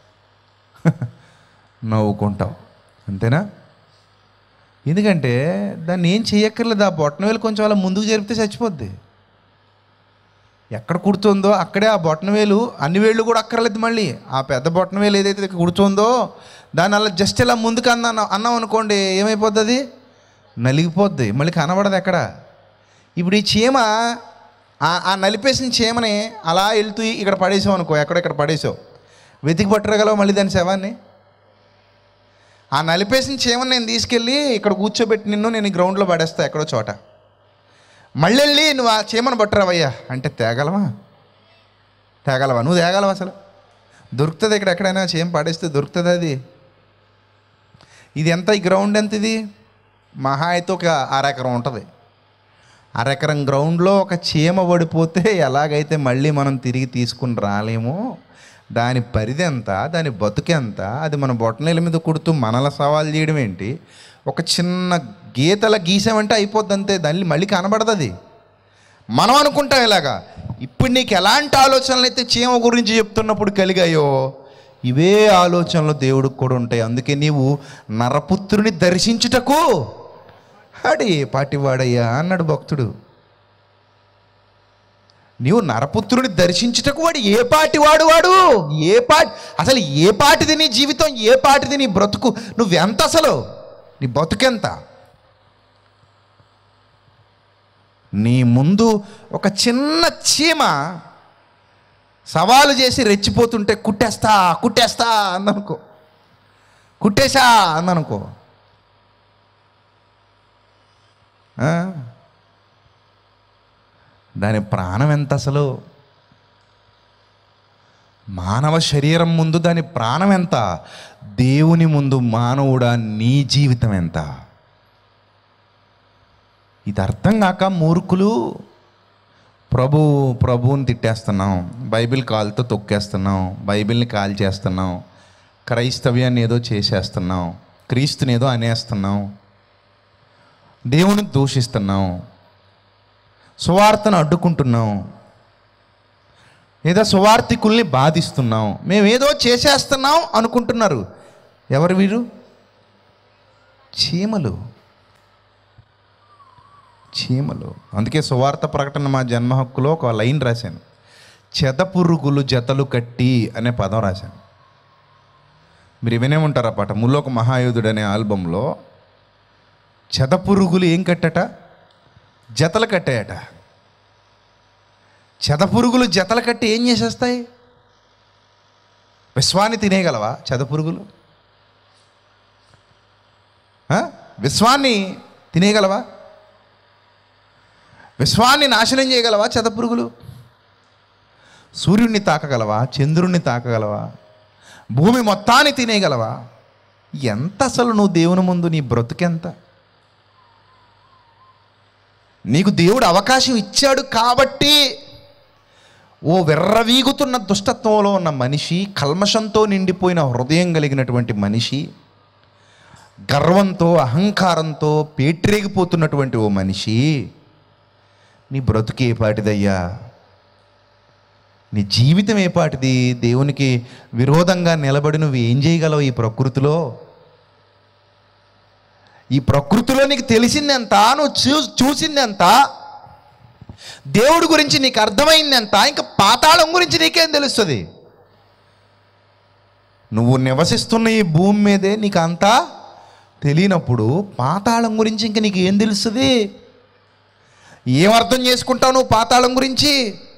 నవ్వుకుంటావు అంతేనా ఎందుకంటే దాన్ని ఏం చేయక్కర్లేదు ఆ బొట్టన వేలు కొంచెం అలా ముందుకు జరిపితే చచ్చిపోద్ది ఎక్కడ కుడుతుందో అక్కడే ఆ బొట్టన వేలు అన్ని వేళ్ళు కూడా అక్కర్లేదు మళ్ళీ ఆ పెద్ద బొట్టన వేలు ఏదైతే కుడుతుందో దాన్ని అలా జస్ట్ ఇలా ముందుకు అన్నా అన్నాం అనుకోండి ఏమైపోద్ది అది నలిగిపోద్ది మళ్ళీ కనబడదు ఎక్కడ ఇప్పుడు ఈ చీమ ఆ- ఆ నలిపేసిన చీమని అలా వెళ్తూ ఇక్కడ పడేసావు అనుకో ఎక్కడెక్కడ పడేసావు వెతికి పట్టరగలవు మళ్ళీ దాని శవాన్ని ఆ నలిపేసిన చీమని నేను తీసుకెళ్ళి ఇక్కడ కూర్చోబెట్టి నిన్ను నేను ఈ గ్రౌండ్లో పడేస్తా ఎక్కడో చోట మళ్ళీ వెళ్ళి నువ్వు ఆ చీమను పట్టరావయ్యా అంటే తేగలవా తేగలవా నువ్వు తేగలవా అసలు దొరుకుతుంది ఇక్కడ ఎక్కడైనా చీమ పడేస్తే దొరుకుతుంది అది ఇది ఎంత ఈ గ్రౌండ్ ఎంత ఇది మహా అయితే ఒక అరెకరం ఉంటుంది అరెకరం గ్రౌండ్లో ఒక చీమ పడిపోతే ఎలాగైతే మళ్ళీ మనం తిరిగి తీసుకుని రాలేమో దాని పరిధి ఎంత దాని బతుకెంత అది మన బొట్టనీళ్ళ మీద కుడుతూ మనల సవాల్ చేయడం ఏంటి ఒక చిన్న గీతల గీసామంటే అయిపోద్ది అంతే దాన్ని మళ్ళీ కనబడదు అది మనం అనుకుంటాం ఇలాగా ఇప్పుడు నీకు ఎలాంటి ఆలోచనలు అయితే చీమ గురించి చెప్తున్నప్పుడు కలిగాయో ఇవే ఆలోచనలు దేవుడికి కూడా ఉంటాయి అందుకే నీవు నరపుత్రుని దర్శించుటకు ఆడు ఏ పాటివాడయ్యా అన్నాడు భక్తుడు నీవు నరపుత్రుని దర్శించుటకు వాడు ఏ పాటి వాడు వాడు ఏ పాటి అసలు ఏ పాటిది నీ జీవితం ఏ పాటిది నీ బ్రతుకు నువ్వెంత అసలు నీ బతుకెంత నీ ముందు ఒక చిన్న చీమ సవాలు చేసి రెచ్చిపోతుంటే కుట్టేస్తా కుట్టేస్తా అందనుకో కుట్టేశా అందనుకో ఆ? దాని ప్రాణం ఎంత అసలు మానవ శరీరం ముందు దాని ప్రాణం ఎంత దేవుని ముందు మానవుడా నీ జీవితం ఎంత ఇది అర్థం కాక మూర్ఖులు ప్రభు ప్రభువుని తిట్టేస్తున్నాం బైబిల్ కాలుతో తొక్కేస్తున్నాం బైబిల్ని కాల్ చేస్తున్నాం క్రైస్తవ్యాన్ని ఏదో చేసేస్తున్నాం క్రీస్తుని ఏదో అనేస్తున్నాం దేవుని దూషిస్తున్నాం సువార్తను అడ్డుకుంటున్నాం లేదా సువార్థికుల్ని బాధిస్తున్నాం మేము ఏదో చేసేస్తున్నాం అనుకుంటున్నారు ఎవరు వీరు చీమలు చీమలు అందుకే సువార్త ప్రకటన మా జన్మ హక్కులో ఒక లైన్ రాశాను చెదపురుగులు జతలు కట్టి అనే పదం రాశాను మీరు వినే ఉంటారు ఆ పాట ముల్లోక మహాయోధుడు అనే ఆల్బంలో చెదపురుగులు ఏం కట్టట జతలు కట్టాయట చెదపురుగులు జతలు కట్టి ఏం చేసేస్తాయి విశ్వాన్ని తినేయగలవా చెదపురుగులు ఆ? విశ్వాన్ని తినేయగలవా విశ్వాన్ని నాశనం చేయగలవా చెదపురుగులు సూర్యుడిని తాకగలవా చంద్రుణ్ణి తాకగలవా భూమి మొత్తాన్ని తినేయగలవా ఎంత అసలు నువ్వు దేవుని ముందు నీ బ్రతుకెంత నీకు దేవుడు అవకాశం ఇచ్చాడు కాబట్టి ఓ వెర్రవీగుతున్న దుష్టత్వంలో ఉన్న మనిషి కల్మషంతో నిండిపోయిన హృదయం కలిగినటువంటి మనిషి గర్వంతో అహంకారంతో పేట్రేగిపోతున్నటువంటి ఓ మనిషి నీ బ్రతుకు ఏ పాటిదయ్యా నీ జీవితం ఏ పాటిది దేవునికి విరోధంగా నిలబడి నువ్వు ఏం చేయగలవు ఈ ప్రకృతిలో ఈ ప్రకృతిలో నీకు తెలిసిందెంత నువ్వు చూ చూసిందెంత దేవుడి గురించి నీకు అర్థమైందెంత ఇంకా పాతాళం గురించి నీకేం తెలుస్తుంది నువ్వు నివసిస్తున్న ఈ భూమి మీదే నీకు అంతా తెలియనప్పుడు పాతాళం గురించి ఇంక నీకు ఏం తెలుస్తుంది ఏం అర్థం చేసుకుంటావు నువ్వు పాతాళం గురించి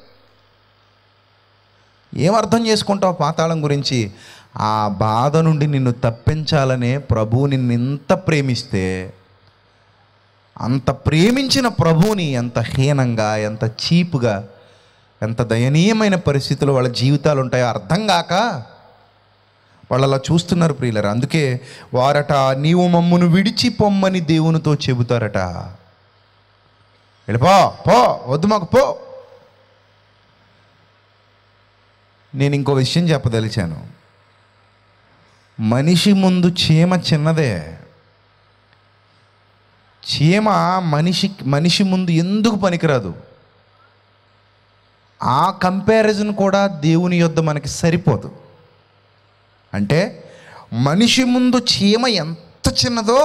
ఏం అర్థం చేసుకుంటావు పాతాళం గురించి ఆ బాధ నుండి నిన్ను తప్పించాలనే ప్రభువు నిన్ను ఇంత ప్రేమిస్తే అంత ప్రేమించిన ప్రభువుని ఎంత హీనంగా ఎంత చీపుగా ఎంత దయనీయమైన పరిస్థితుల్లో వాళ్ళ జీవితాలు ఉంటాయో అర్థం కాక వాళ్ళు అలా చూస్తున్నారు ప్రియులరు అందుకే వారట నీవు మమ్మును విడిచి పొమ్మని దేవునితో చెబుతారట వెళ్ళిపో పో వద్దు మాకు పో నేను ఇంకో విషయం చెప్పదలిచాను మనిషి ముందు చీమ చిన్నదే చీమ మనిషి మనిషి ముందు ఎందుకు పనికిరాదు ఆ కంపారిజన్ కూడా దేవుని యొద్ద మనకి సరిపోదు అంటే మనిషి ముందు చీమ ఎంత చిన్నదో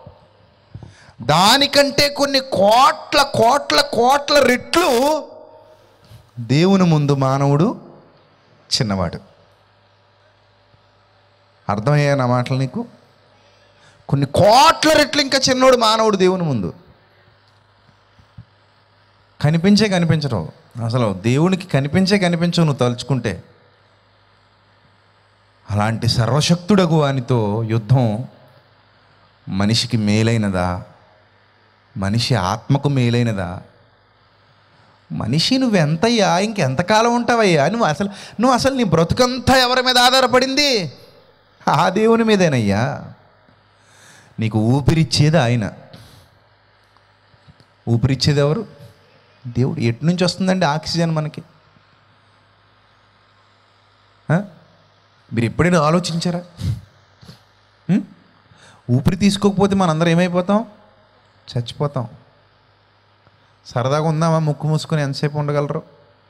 దానికంటే కొన్ని కోట్ల కోట్ల కోట్ల రెట్లు దేవుని ముందు మానవుడు చిన్నవాడు అర్థమయ్యా నా మాటలు నీకు కొన్ని కోట్ల రెట్లు ఇంకా చిన్నోడు మానవుడు దేవుని ముందు కనిపించే కనిపించడం అసలు దేవునికి కనిపించే కనిపించవు నువ్వు తలుచుకుంటే అలాంటి సర్వశక్తుడగు వానితో యుద్ధం మనిషికి మేలైనదా మనిషి ఆత్మకు మేలైనదా మనిషి నువ్వెంతయ్యా ఇంకెంతకాలం ఉంటావయ్యా నువ్వు అసలు నువ్వు అసలు నీ బ్రతుకంతా ఎవరి మీద ఆధారపడింది ఆ దేవుని మీదేనయ్యా నీకు ఊపిరిచ్చేది ఆయన ఊపిరిచ్చేది ఎవరు దేవుడు ఎటు నుంచి వస్తుందండి ఆక్సిజన్ మనకి ఆ? మీరు ఎప్పుడైనా ఆలోచించారా ఉం? ఊపిరి తీసుకోకపోతే మనందరం ఏమైపోతాం చచ్చిపోతాం సరదాగా ఉందామా ముక్కు మూసుకొని ఎంతసేపు ఉండగలరు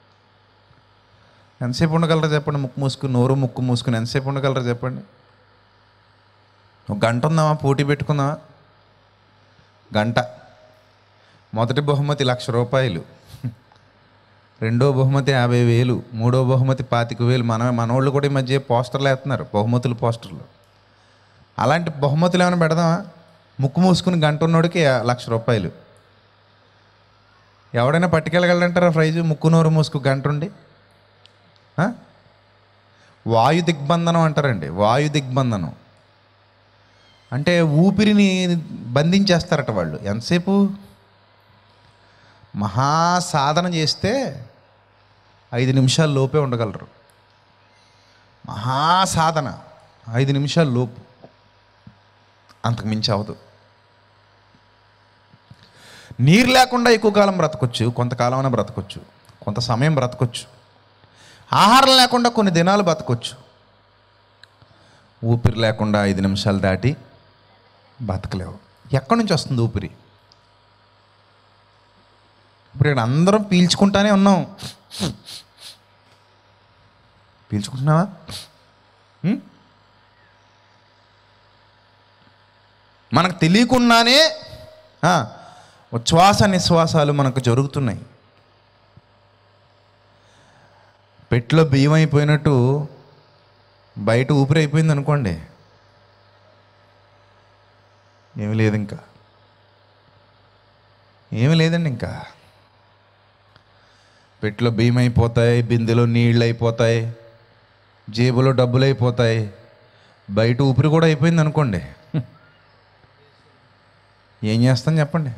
ఎంతసేపు ఉండగలరు చెప్పండి ముక్కు మూసుకుని నోరు ముక్కు మూసుకుని ఎంతసేపు ఉండగలరు చెప్పండి ఒక గంట ఉందామా పోటీ పెట్టుకుందామా గంట మొదటి బహుమతి లక్ష రూపాయలు రెండో బహుమతి యాభై వేలు మూడో బహుమతి పాతిక వేలు మన మనోళ్ళు కూడా ఈ మధ్య పోస్టర్లు వేస్తున్నారు బహుమతులు పోస్టర్లు అలాంటి బహుమతులు ఏమైనా పెడదామా ముక్కు మూసుకుని గంట ఉన్నోడికి లక్ష రూపాయలు ఎవడైనా పట్టుకెళ్ళగలంటారా ప్రైజు ముక్కు నోరు మూసుకు గంట ఉండి ఆ? వాయు దిగ్బంధనం అంటారండి వాయు దిగ్బంధనం అంటే ఊపిరిని బంధించేస్తారట వాళ్ళు ఎంతసేపు మహా సాధన చేస్తే ఐదు నిమిషాల లోపే ఉండగలరు మహా సాధన ఐదు నిమిషాల లోపు అంతకు మించి అవదు నీరు లేకుండా ఎక్కువ కాలం బ్రతకొచ్చు కొంతకాలం అయినా బ్రతకొచ్చు కొంత సమయం బ్రతకొచ్చు ఆహారం లేకుండా కొన్ని దినాలు బ్రతకొచ్చు ఊపిరి లేకుండా ఐదు నిమిషాలు దాటి బతకలేవు ఎక్కడి నుంచి వస్తుంది ఊపిరి ఇప్పుడు ఇక్కడ అందరం పీల్చుకుంటానే ఉన్నాం పీల్చుకుంటున్నావా ఉం? మనకు తెలియకుండానే ఆ, ఉచ్ఛ్వాస నిశ్వాసాలు మనకు జరుగుతున్నాయి పెట్టులో బియ్యం అయిపోయినట్టు బయట ఊపిరి అయిపోయింది అనుకోండి ఏమీ లేదు ఇంకా ఏమీ లేదండి ఇంకా పెట్టులో బియ్యం అయిపోతాయి బిందెలో నీళ్ళు అయిపోతాయి జేబులో డబ్బులు అయిపోతాయి బయట ఊపిరి కూడా అయిపోయింది అనుకోండి ఏం చేస్తాం చెప్పండి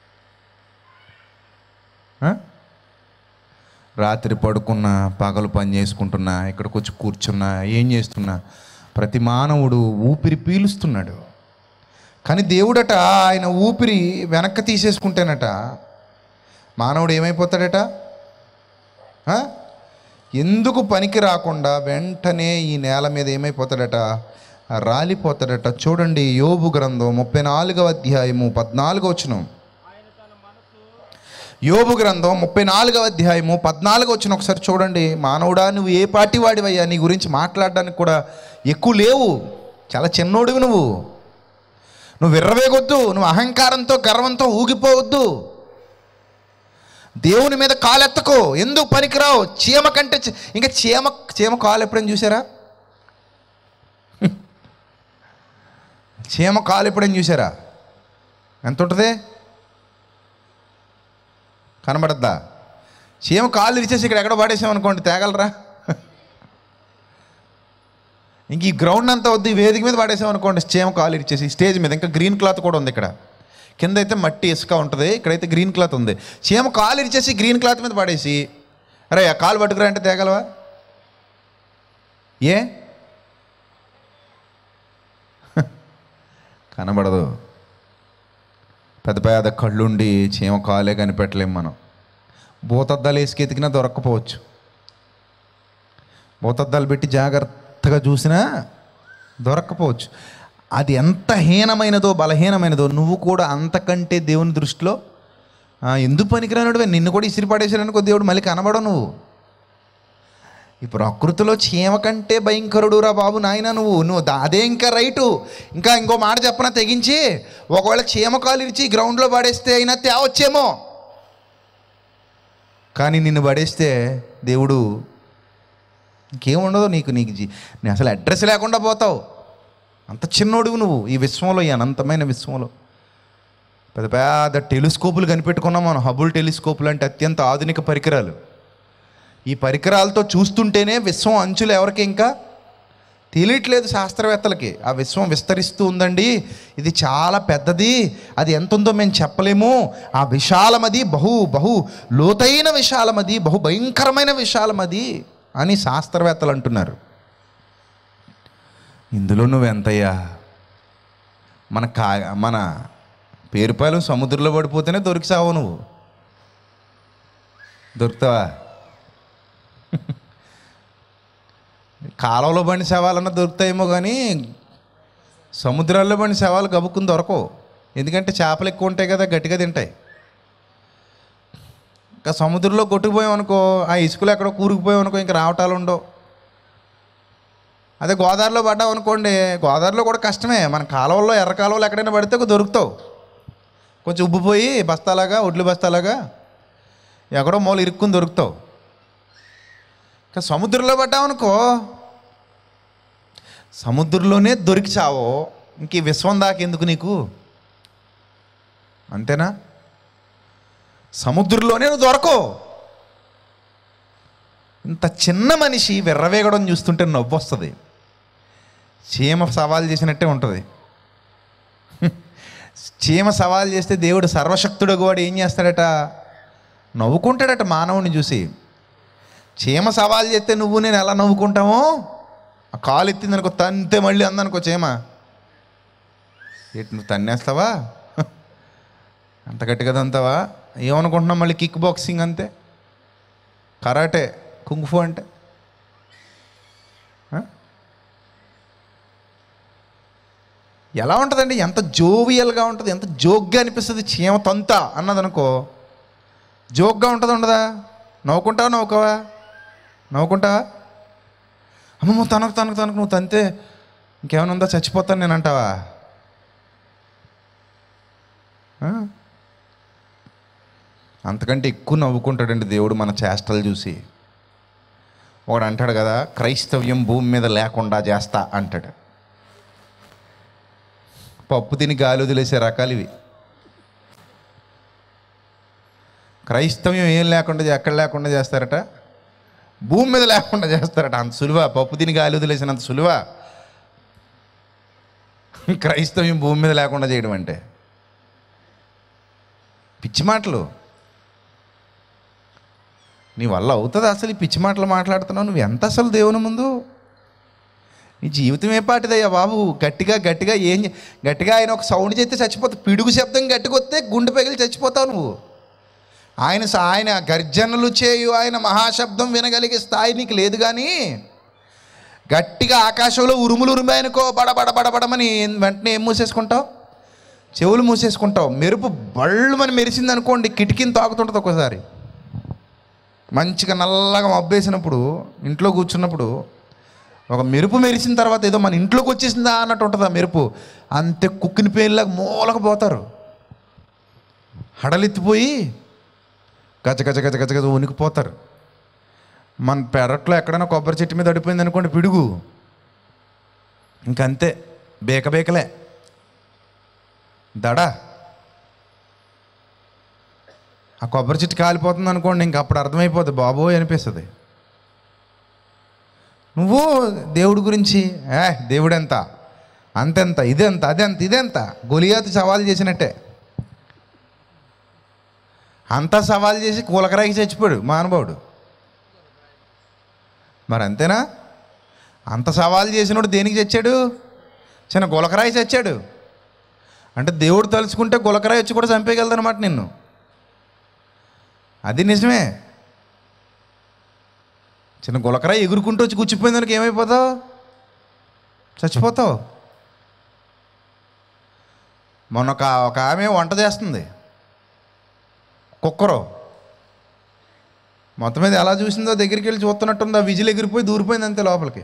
ఆ? రాత్రి పడుకున్నా పగలు పని చేసుకుంటున్నా ఇక్కడికి వచ్చి కూర్చున్నా ఏం చేస్తున్నా ప్రతి మానవుడు ఊపిరి పీలుస్తున్నాడు కానీ దేవుడట ఆయన ఊపిరి వెనక్కి తీసేసుకుంటేనట మానవుడు ఏమైపోతాడట ఆ? ఎందుకు పనికి రాకుండా వెంటనే ఈ నేల మీద ఏమైపోతాడట రాలిపోతాడట చూడండి యోబు గ్రంథం ముప్పై నాలుగవ అధ్యాయము పద్నాలుగో వచనం యోబు గ్రంథం ముప్పై నాలుగవ అధ్యాయము పద్నాలుగు వచ్చిన ఒకసారి చూడండి మానవుడా నువ్వు ఏ పార్టీ వాడివయ్యా నీ గురించి మాట్లాడడానికి కూడా ఎక్కువ లేవు చాలా చిన్నోడివి నువ్వు నువ్వు విర్రవేగొద్దు నువ్వు అహంకారంతో గర్వంతో ఊగిపోవద్దు దేవుని మీద కాలెత్తకో ఎందుకు పనికిరావు చీమ కంటే చి- ఇంకా చీమ చీమ కాలు ఎప్పుడైనా చూసారా చీమ కాలు ఎప్పుడైనా చూసారా ఎంత ఉంటుంది కనబడద్దా చీమ కాళ్ళు ఇచ్చేసి ఇక్కడ ఎక్కడ పడేసామనుకోండి తేగలరా ఇంక ఈ గ్రౌండ్ అంతా వద్దు ఈ వేదిక మీద పడేసామనుకోండి చీమ కాలు ఇచ్చేసి స్టేజ్ మీద ఇంకా గ్రీన్ క్లాత్ కూడా ఉంది ఇక్కడ కింద అయితే మట్టి ఇసుక ఉంటుంది ఇక్కడైతే గ్రీన్ క్లాత్ ఉంది చీమ కాలు ఇచ్చేసి గ్రీన్ క్లాత్ మీద పడేసి అరే ఆ కాలు పట్టుకురా అంటే తేగలవా ఏ కనబడదు పెద్ద పెద్ద కళ్ళుండి చీమ కాలే కనిపెట్టలేం మనం భూతద్దాలు వేసుకు ఎతికినా దొరక్కపోవచ్చు భూతద్దాలు పెట్టి జాగ్రత్తగా చూసినా దొరక్కపోవచ్చు అది ఎంత హీనమైనదో బలహీనమైనదో నువ్వు కూడా అంతకంటే దేవుని దృష్టిలో ఆ, ఎందుకు పనికిరానుడివే నిన్ను కూడా ఇసిరి పడేసాడనుకో దేవుడు మళ్ళీ కనబడవు నువ్వు ఈ ప్రకృతిలో చీమ కంటే భయంకరుడు రా బాబు నాయన నువ్వు నువ్వు దా- అదే ఇంకా రైటు ఇంకా ఇంకో మాట చెప్పన తెగించి ఒకవేళ చీమ కాలు ఇరిచి గ్రౌండ్లో పడేస్తే అయినా తేవచ్చేమో కానీ నిన్ను పడేస్తే దేవుడు ఇంకేముండదు నీకు నీకు జీ- నీ అసలు అడ్రస్ లేకుండా పోతావు అంత చిన్నోడువు నువ్వు ఈ విశ్వంలో ఈ అనంతమైన విశ్వంలో పెద్ద పెద్ద టెలిస్కోపులు కనిపెట్టుకున్నాం మనం హబుల్ టెలిస్కోపులు అంటే అత్యంత ఆధునిక పరికరాలు ఈ పరికరాలతో చూస్తుంటేనే విశ్వం అంచులు ఎవరికి ఇంకా తెలియట్లేదు శాస్త్రవేత్తలకి ఆ విశ్వం విస్తరిస్తూ ఉందండి ఇది చాలా పెద్దది అది ఎంత ఉందో మేము చెప్పలేము ఆ విశాలమది బహు బహు లోతైన విశాలమది బహు భయంకరమైన విశాలమది అని శాస్త్రవేత్తలు అంటున్నారు ఇందులో నువ్వెంతయ్యా మన కా మన పేరుపాలెం సముద్రంలో పడిపోతేనే దొరికి సావు నువ్వు దొరుకుతావా కాలువలో బండి శవాలన్నా దొరుకుతాయేమో కానీ సముద్రాల్లో బండి శవాలు గబుక్కుని దొరకవు ఎందుకంటే చేపలు ఎక్కువ ఉంటాయి కదా గట్టిగా తింటాయి ఇంకా సముద్రంలో కొట్టుకుపోయాం అనుకో ఆ ఇసుకలో ఎక్కడో కూరుకుపోయాం అనుకో ఇంకా రావటాలు ఉండవు అదే గోదావరిలో పడ్డావు అనుకోండి గోదావరిలో కూడా కష్టమే మన కాలువల్లో ఎర్ర కాలువలో ఎక్కడైనా పడితే ఒక దొరుకుతావు కొంచెం ఉబ్బిపోయి బస్తాలాగా ఒడ్లు బస్తాలాగా ఎక్కడో మూల ఇరుక్కుని దొరుకుతావు ఇంకా సముద్రంలో పడ్డావనుకో సముద్రంలోనే దొరికి చావో ఇంక ఈ విశ్వం దాకా ఎందుకు నీకు అంతేనా సముద్రంలోనే నువ్వు దొరకవు ఇంత చిన్న మనిషి విర్రవేగడం చూస్తుంటే నవ్వు వస్తుంది చీమ సవాల్ చేసినట్టే ఉంటుంది చీమ సవాల్ చేస్తే దేవుడు సర్వశక్తుడు వాడు ఏం చేస్తాడట నవ్వుకుంటాడట మానవుని చూసి చీమ సవాల్ చేస్తే నువ్వు నేను ఎలా నవ్వుకుంటామో ఆ కాలు ఎత్తింది అనుకో తంతే మళ్ళీ అందనుకో చీమ ఏంటి నువ్వు తన్నేస్తావా అంత గట్టిగా తంతావా ఏమనుకుంటున్నావు మళ్ళీ కిక్ బాక్సింగ్ అంతే కరాటే కుంగ్ఫు అంటే ఆ? ఎలా ఉంటుందండి ఎంత జోవియల్గా ఉంటుంది ఎంత జోక్గా అనిపిస్తుంది చీమ తంత అన్నదనుకో జోక్గా ఉంటుంది ఉండదా నవ్వుకుంటావా నవ్వుకోవా నవ్వుకుంటావా అమ్మమ్మ తనకు తనకు తనకు నువ్వు తంతే ఇంకేమైనా ఉందా చచ్చిపోతాను నేను అంటావా ఆ? అంతకంటే ఎక్కువ నవ్వుకుంటాడండి దేవుడు మన చేష్టలు చూసి వాడు అంటాడు కదా క్రైస్తవ్యం భూమి మీద లేకుండా చేస్తా అంటాడు పప్పు తిని గాలి వదిలేసే రకాలు ఇవి క్రైస్తవ్యం ఏం లేకుండా ఎక్కడ లేకుండా చేస్తారట భూమి మీద లేకుండా చేస్తారట అంత సులువా పప్పు తిని గాలి వదిలేసినంత సులువా క్రైస్తవ్యం భూమి మీద లేకుండా చేయడం అంటే పిచ్చి మాటలు నీ వల్ల అవుతుంది అసలు ఈ పిచ్చి మాటలు మాట్లాడుతున్నావు నువ్వు ఎంత అసలు దేవుని ముందు నీ జీవితం ఏ పాటిదయ్యా బాబు గట్టిగా గట్టిగా ఏం చే- గట్టిగా ఆయన ఒక సౌండ్ చేస్తే చచ్చిపోతావు పిడుగు శబ్దం గట్టిగా వస్తే గుండె పగిలి చచ్చిపోతావు నువ్వు ఆయన స- ఆయన గర్జనలు చేయు ఆయన మహాశబ్దం వినగలిగే స్థాయి నీకు లేదు కానీ గట్టిగా ఆకాశంలో ఉరుములు ఉరిమాయనుకో బడబడ బడబడమని వెంటనే ఏం మూసేసుకుంటావు చెవులు మూసేసుకుంటావు మెరుపు బళ్ళుమని మెరిసింది అనుకోండి కిటికీని తాకుతుంటుంది ఒక్కోసారి మంచిగా నల్లగా మబ్బేసినప్పుడు ఇంట్లో కూర్చున్నప్పుడు ఒక మెరుపు మెరిసిన తర్వాత ఏదో మన ఇంట్లోకి వచ్చేసిందా అన్నట్టు ఉంటుంది ఆ మెరుపు అంతే కుక్కిన పేర్లాగా మూలకు పోతారు హడలెత్తిపోయి గజ గజ గజ గజ గజ ఉనికిపోతారు మన పెరట్లో ఎక్కడైనా కొబ్బరి చెట్టు మీద అడిపోయింది అనుకోండి పిడుగు ఇంకంతే బేక బేకలే దడ ఆ కొబ్బరి చెట్టు కాలిపోతుంది అనుకోండి ఇంక అప్పుడు అర్థమైపోతుంది బాబోయ్ అనిపిస్తుంది నువ్వు దేవుడి గురించి ఏ దేవుడెంత అంతెంత ఇదెంత అదెంత ఇదెంత గొలియాతు సవాల్ చేసినట్టే అంతా సవాల్ చేసి కూలకరాయికి చచ్చిపోయాడు మానవుడు మరి అంతేనా అంత సవాల్ చేసినోడు దేనికి చచ్చాడు చిన్న గులకరాయి చచ్చాడు అంటే దేవుడు తలుచుకుంటే గులకరాయి వచ్చి కూడా చంపేయగలదనమాట నిన్ను అది నిజమే చిన్న గులకరాయి ఎగురుకుంటూ వచ్చి కూర్చిపోయిన దానికి ఏమైపోతావు చచ్చిపోతావు మొన్న ఒక ఒక ఆమె వంట చేస్తుంది కుక్కరు మొత్తం మీద ఎలా చూసిందో దగ్గరికి వెళ్ళి చూస్తున్నట్టుంది ఆ విజిల్ ఎగిరిపోయి దూరిపోయింది అంతే లోపలికి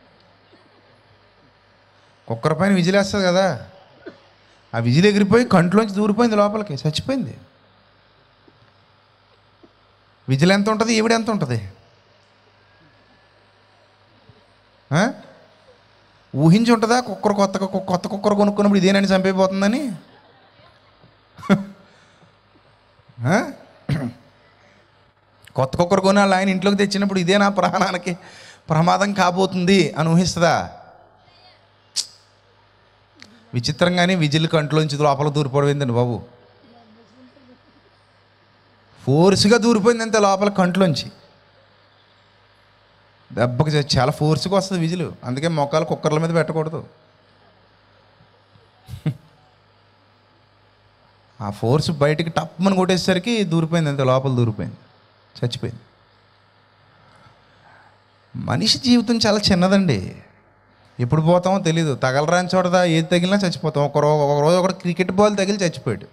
కుక్కర పైన విజిల్ వేస్తుంది కదా ఆ విజిల్ ఎగిరిపోయి కంట్లోంచి దూరిపోయింది లోపలికి చచ్చిపోయింది విజిల్ ఎంత ఉంటుంది ఈవిడ ఎంత ఉంటుంది ఆ? ఊహించి ఉంటుందా కుక్కర్ కొత్త కుక్క- కొత్త కుక్కర్ కొనుక్కున్నప్పుడు ఇదేనని చంపైపోతుందని ఆ? కొత్త కుక్కర్ కొని వాళ్ళ ఆయన ఇంట్లోకి తెచ్చినప్పుడు ఇదే నా ప్రాణానికి ప్రమాదం కాబోతుంది అని ఊహిస్తుందా విచిత్రంగానే విజిల్ కంట్లోంచి లోపల దూరిపోవడం బాబు ఫోర్స్గా దూరిపోయింది అంతే లోపల కంట్లోంచి దెబ్బకి చ- చాలా ఫోర్స్గా వస్తుంది విజిల్ అందుకే మొక్కలు కుక్కర్ల మీద పెట్టకూడదు ఆ ఫోర్స్ బయటికి టప్మని కొట్టేసరికి దూరిపోయింది అంతే లోపల దూరిపోయింది చచ్చిపోయింది మనిషి జీవితం చాలా చిన్నదండి ఎప్పుడు పోతామో తెలీదు తగలరాని చోటదా ఏది తగిలినా చచ్చిపోతాం ఒక రో ఒక రోజు ఒకటి క్రికెట్ బాల్ తగిలి చచ్చిపోయాడు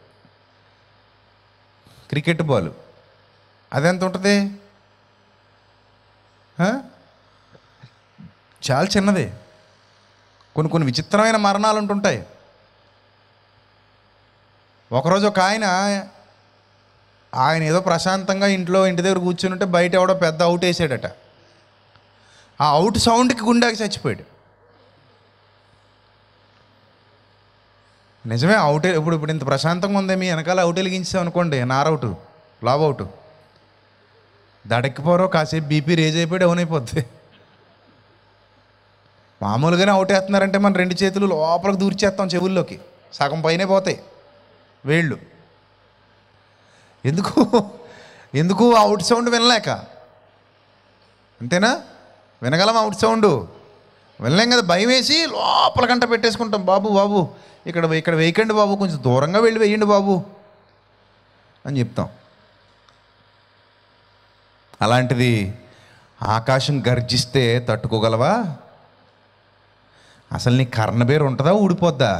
క్రికెట్ బాల్ అదెంత ఉంటుంది ఆ? చాలా చిన్నది కొన్ని కొన్ని విచిత్రమైన మరణాలు ఉంటుంటాయి ఒకరోజు ఒక ఆయన ఆయన ఏదో ప్రశాంతంగా ఇంట్లో ఇంటి దగ్గర కూర్చుని ఉంటే బయట ఎవడో పెద్ద అవుట్ వేసాడట ఆ అవుట్ సౌండ్కి గుండెకి చచ్చిపోయాడు నిజమే అవుట్ ఇప్పుడు ఇప్పుడు ఇంత ప్రశాంతంగా ఉంది మీ వెనకాల అవుట్ వెలిగించాం అనుకోండి నారౌట్ లావ్ అవుట్ దడెక్కిపోరో కాసేపు బీపీ రేజ్ అయిపోయి డౌన్ అయిపోద్ది మామూలుగానే అవుట్ వేస్తున్నారంటే మన రెండు చేతులు లోపలికి దూర్చేస్తాం చెవుల్లోకి సగం పైనే పోతాయి వేళ్ళు ఎందుకు ఎందుకు అవుట్ సౌండ్ వినలేక అంతేనా వినగలం అవుట్ సౌండ్ వినలేం కదా భయం వేసి లోపల గంట పెట్టేసుకుంటాం బాబు బాబు ఇక్కడ ఇక్కడ వేయకండి బాబు కొంచెం దూరంగా వెళ్ళి వేయండి బాబు అని చెప్తాం అలాంటిది ఆకాశం గర్జిస్తే తట్టుకోగలవా అసలు నీ కర్ణబేరు ఉంటుందా ఊడిపోద్దా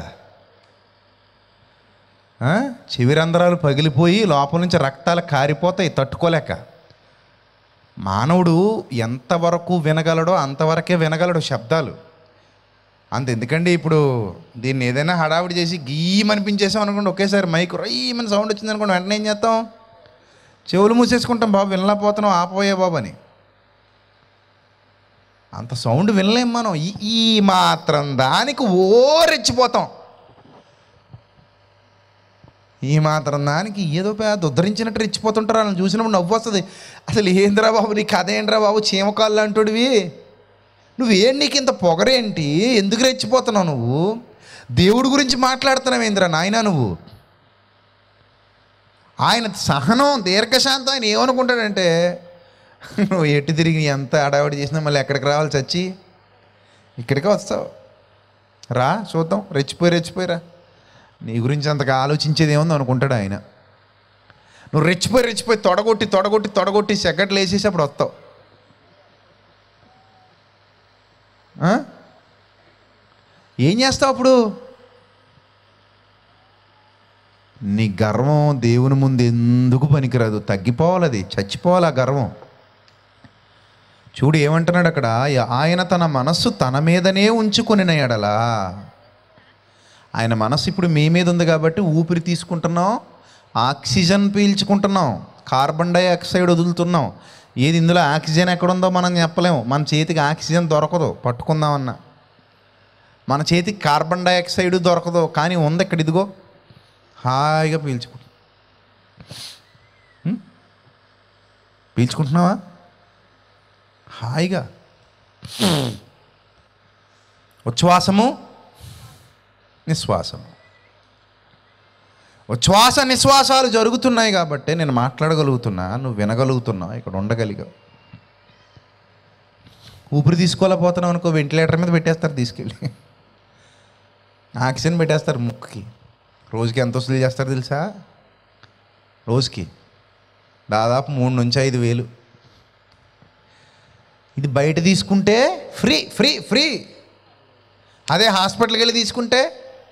ఆ? చెవిరంధ్రాలు పగిలిపోయి లోపల నుంచి రక్తాలు కారిపోతాయి తట్టుకోలేక మానవుడు ఎంతవరకు వినగలడో అంతవరకే వినగలడు శబ్దాలు అంత ఎందుకండి ఇప్పుడు దీన్ని ఏదైనా హడావిడి చేసి గీమనిపించేసాం అనుకోండి ఒకేసారి మైక్ రయ్యమని సౌండ్ వచ్చింది అనుకోండి వెంటనే ఏం చేస్తాం చెవులు మూసేసుకుంటాం బాబు వినలేకపోతున్నాం ఆపోయే బాబు అని అంత సౌండ్ వినలేం మనం ఈ ఈ మాత్రం దానికి ఓ రెచ్చిపోతాం ఈ మాత్రం దానికి ఏదో పెద్ద ఉద్ధరించినట్టు రెచ్చిపోతుంటారు వాళ్ళని చూసినప్పుడు నవ్వు వస్తుంది అసలు ఏందిరా బాబు నీ కథ ఏంట్రా బాబు చీమకాళ్ళు అంటుడివి నువ్వేం నీకు ఇంత పొగరేంటి ఎందుకు రెచ్చిపోతున్నావు నువ్వు దేవుడి గురించి మాట్లాడుతున్నావు ఏందిరా నాయనా నువ్వు ఆయన సహనం దీర్ఘశాంతం ఆయన ఏమనుకుంటాడంటే నువ్వు ఎటు తిరిగి ఎంత అడావిడి చేసినా మళ్ళీ ఎక్కడికి రావాలి చచ్చి ఇక్కడికే వస్తావు రా చూద్దాం రెచ్చిపోయి రెచ్చిపోయిరా నీ గురించి అంతగా ఆలోచించేది ఏముందో అనుకుంటాడు ఆయన నువ్వు రెచ్చిపోయి రెచ్చిపోయి తొడగొట్టి తొడగొట్టి తొడగొట్టి సెకండ్లు వేసేసి అప్పుడు వస్తావు ఆ? ఏం చేస్తావు అప్పుడు నీ గర్వం దేవుని ముందు ఎందుకు పనికిరాదు తగ్గిపోవాలి అది చచ్చిపోవాలి ఆ గర్వం చూడు ఏమంటున్నాడు అక్కడ ఆయన తన మనస్సు తన మీదనే ఉంచుకొని ఎడలా ఆయన మనస్సు ఇప్పుడు మీ మీద ఉంది కాబట్టి ఊపిరి తీసుకుంటున్నాం ఆక్సిజన్ పీల్చుకుంటున్నాం కార్బన్ డైఆక్సైడ్ వదులుతున్నాం ఏది ఇందులో ఆక్సిజన్ ఎక్కడుందో మనం చెప్పలేము మన చేతికి ఆక్సిజన్ దొరకదు పట్టుకుందామన్నా మన చేతికి కార్బన్ డైఆక్సైడ్ దొరకదు కానీ ఉంది ఇక్కడ ఇదిగో హాయిగా పీల్చుకుంటు ఉం? పీల్చుకుంటున్నావా హాయిగా ఉచ్ఛ్వాసము నిశ్వాసము ఉచ్ఛ్వాస నిశ్వాసాలు జరుగుతున్నాయి కాబట్టి నేను మాట్లాడగలుగుతున్నా నువ్వు వినగలుగుతున్నావు ఇక్కడ ఉండగలిగావు ఊపిరి తీసుకోలేకపోతున్నావు అనుకో వెంటిలేటర్ మీద పెట్టేస్తారు తీసుకెళ్ళి ఆక్సిజన్ పెట్టేస్తారు ముక్కుకి రోజుకి ఎంత వసూలు చేస్తారు తెలుసా రోజుకి దాదాపు మూడు నుంచి ఐదు వేలు ఇది బయట తీసుకుంటే ఫ్రీ ఫ్రీ ఫ్రీ అదే హాస్పిటల్కి వెళ్ళి తీసుకుంటే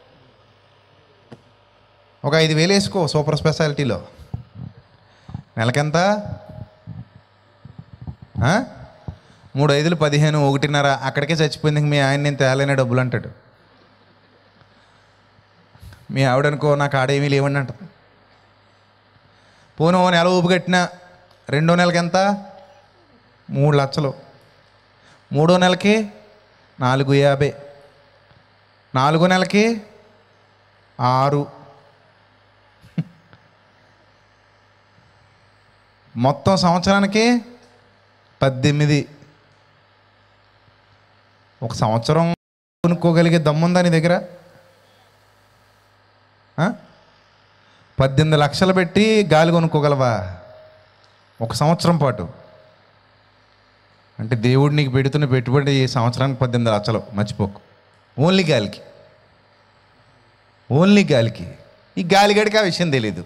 ఒక ఐదు వేలు వేసుకో సూపర్ స్పెషాలిటీలో నెలకెంత ఆ? మూడు ఐదులు పదిహేను ఒకటిన్నర అక్కడికే చచ్చిపోయింది ఇంక మీ ఆయన నేను తేలైన డబ్బులు అంటాడు మీ ఆవిడనుకో నాకు ఆడేమీ లేవండి అంటది పోను ఓ నెల ఊపు కట్టినా రెండో నెలకి ఎంత మూడు లక్షలు మూడో నెలకి నాలుగు యాభై నాలుగో నెలకి ఆరు మొత్తం సంవత్సరానికి పద్దెనిమిది ఒక సంవత్సరం కొనుక్కోగలిగే దమ్ముందా నీ దగ్గర ఆ? పద్దెనిమిది లక్షలు పెట్టి గాలి కొనుక్కోగలవా ఒక సంవత్సరం పాటు అంటే దేవుడు నీకు పెడుతున్న పెట్టుబడి ఈ సంవత్సరానికి పద్దెనిమిది లక్షలు మర్చిపోకు ఓన్లీ గాలికి ఓన్లీ గాలికి ఈ గాలిగడికి ఆ విషయం తెలీదు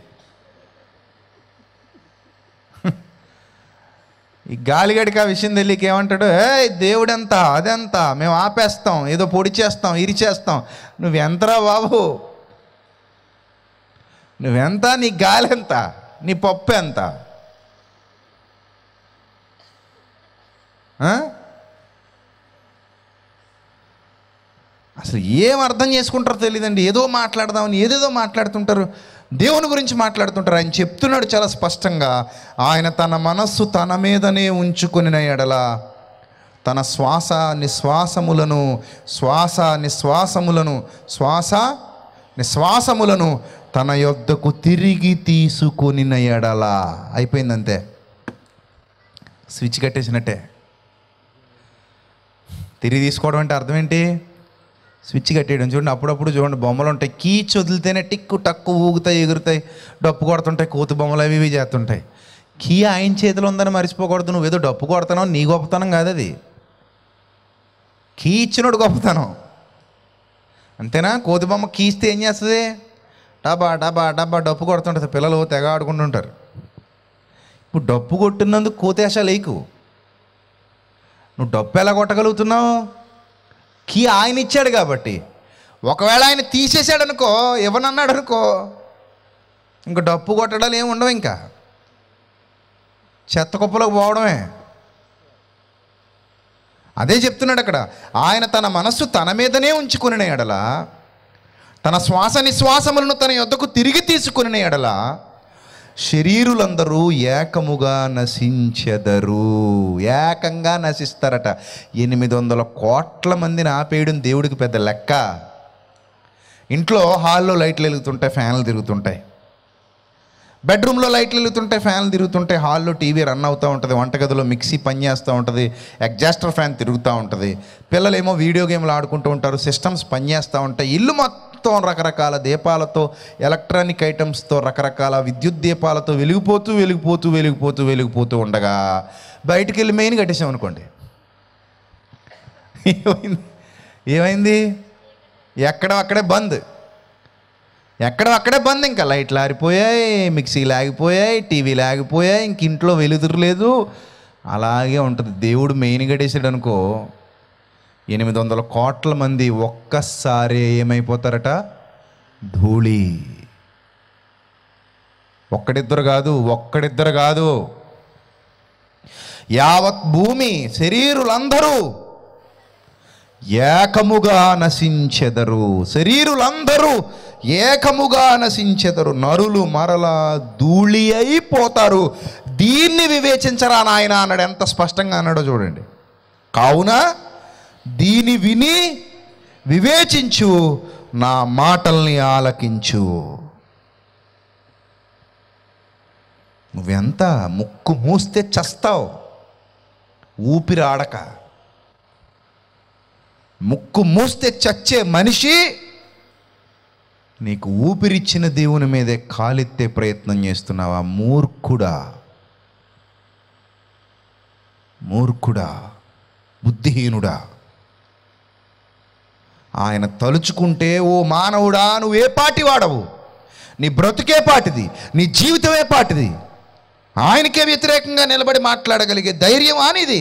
ఈ గాలిగడికి ఆ విషయం తెలియక ఏమంటాడు ఏ దేవుడెంత అదెంత మేము ఆపేస్తాం ఏదో పొడి చేస్తాం ఇరి చేస్తాం నువ్వెంతరా బాబు నువ్వెంత నీ గాలి ఎంత నీ పప్పు ఎంత ఆ? అసలు ఏం అర్థం చేసుకుంటారో తెలియదండి ఏదో మాట్లాడదామని ఏదేదో మాట్లాడుతుంటారు దేవుని గురించి మాట్లాడుతుంటారు ఆయన చెప్తున్నాడు చాలా స్పష్టంగా ఆయన తన మనస్సు తన మీదనే ఉంచుకుని ఎడల తన శ్వాస నిశ్వాసములను శ్వాస నిశ్వాసములను శ్వాస నిశ్వాసములను తన యొద్దకు తిరిగి తీసుకొని ఎడల అయిపోయిందంతే స్విచ్ కట్టేసినట్టే తిరిగి తీసుకోవడం అంటే అర్థం ఏంటి స్విచ్ కట్టేయడం చూడండి అప్పుడప్పుడు చూడండి బొమ్మలు ఉంటాయి కీచ్ వదిలితేనే టిక్కు టక్కు ఊగుతాయి ఎగురుతాయి డప్పు కొడుతుంటాయి కోతి బొమ్మలు అవి ఇవి చేస్తుంటాయి కీ ఆయన చేతిలో ఉందని మర్చిపోకూడదు నువ్వు ఏదో డప్పు కొడుతున్నావు నీ గొప్పతనం కాదు అది కీ ఇచ్చినోడు గొప్పతనం అంతేనా కోతి బొమ్మ కీస్తే ఏం చేస్తుంది డబ్బా డబ్బా డబ్బా డప్పు కొడుతుంటుంది పిల్లలు తెగ ఆడుకుంటుంటారు ఇప్పుడు డప్పు కొట్టినందుకు కోతేష లేకు నువ్వు డప్పు ఎలా కొట్టగలుగుతున్నావు కీ ఆయన ఇచ్చాడు కాబట్టి ఒకవేళ ఆయన తీసేసాడు అనుకో ఇవ్వనన్నాడు అనుకో ఇంకా డప్పు కొట్టడాలు ఏమి ఉండవు ఇంకా చెత్త కుప్పలోకి పోవడమే అదే చెప్తున్నాడు అక్కడ ఆయన తన మనస్సు తన మీదనే ఉంచుకుని ఎడల తన శ్వాస నిశ్వాసములను తన యొద్దకు తిరిగి తీసుకుని ఎడల శరీరులందరూ ఏకముగా నశించెదరు ఏకంగా నశిస్తారట ఎనిమిది వందల కోట్ల మందిని ఆపేయడం దేవుడికి పెద్ద లెక్క ఇంట్లో హాల్లో లైట్లు వెలుగుతుంటాయి ఫ్యాన్లు తిరుగుతుంటాయి బెడ్రూమ్లో లైట్లు వెలుగుతుంటాయి ఫ్యాన్లు తిరుగుతుంటాయి హాల్లో టీవీ రన్ అవుతూ ఉంటుంది వంటగదిలో మిక్సీ పనిచేస్తూ ఉంటుంది ఎగ్జాస్టర్ ఫ్యాన్ తిరుగుతూ ఉంటుంది పిల్లలేమో వీడియో గేమ్లు ఆడుకుంటూ ఉంటారు సిస్టమ్స్ పనిచేస్తూ ఉంటాయి ఇల్లు మొత్తం రకరకాల దీపాలతో ఎలక్ట్రానిక్ ఐటమ్స్తో రకరకాల విద్యుత్ దీపాలతో వెలిగిపోతూ వెలిగిపోతూ వెలిగిపోతూ వెలిగిపోతూ ఉండగా బయటికి వెళ్ళి మెయిన్ కట్టేసాం అనుకోండి ఏమైంది ఏమైంది ఎక్కడ అక్కడే బంద్ ఎక్కడ అక్కడే బంద్ ఇంకా లైట్లు ఆరిపోయాయి మిక్సీలు ఆగిపోయాయి టీవీలు ఆగిపోయాయి ఇంక ఇంట్లో వెలుతురు లేదు అలాగే ఉంటుంది దేవుడు మెయిన్ గడేసాడు అనుకో ఎనిమిది వందల కోట్ల మంది ఒక్కసారి ఏమైపోతారట ధూళి ఒక్కడిద్దరు కాదు ఒక్కడిద్దరు కాదు యావత్ భూమి శరీరులందరూ ఏకముగా నశించెదరు శరీరులందరూ ఏకముగా నశించెదరు నరులు మరలా ధూళి అయిపోతారు దీన్ని వివేచించరా నాయన అన్నాడు ఎంత స్పష్టంగా అన్నాడో చూడండి కావున దీని విని వివేచించు నా మాటల్ని ఆలకించు నువ్వెంత ముక్కు మూస్తే చస్తావు ఊపిరి ఆడక ముక్కు మూస్తే చచ్చే మనిషి నీకు ఊపిరిచ్చిన దేవుని మీదే కాలెత్తే ప్రయత్నం చేస్తున్నావా మూర్ఖుడా మూర్ఖుడా బుద్ధిహీనుడా ఆయన తలుచుకుంటే ఓ మానవుడా నువ్వు ఏ పాటి వాడవు నీ బ్రతుకే పాటిది నీ జీవితమే పాటిది ఆయనకే వ్యతిరేకంగా నిలబడి మాట్లాడగలిగే ధైర్యం ఆనిది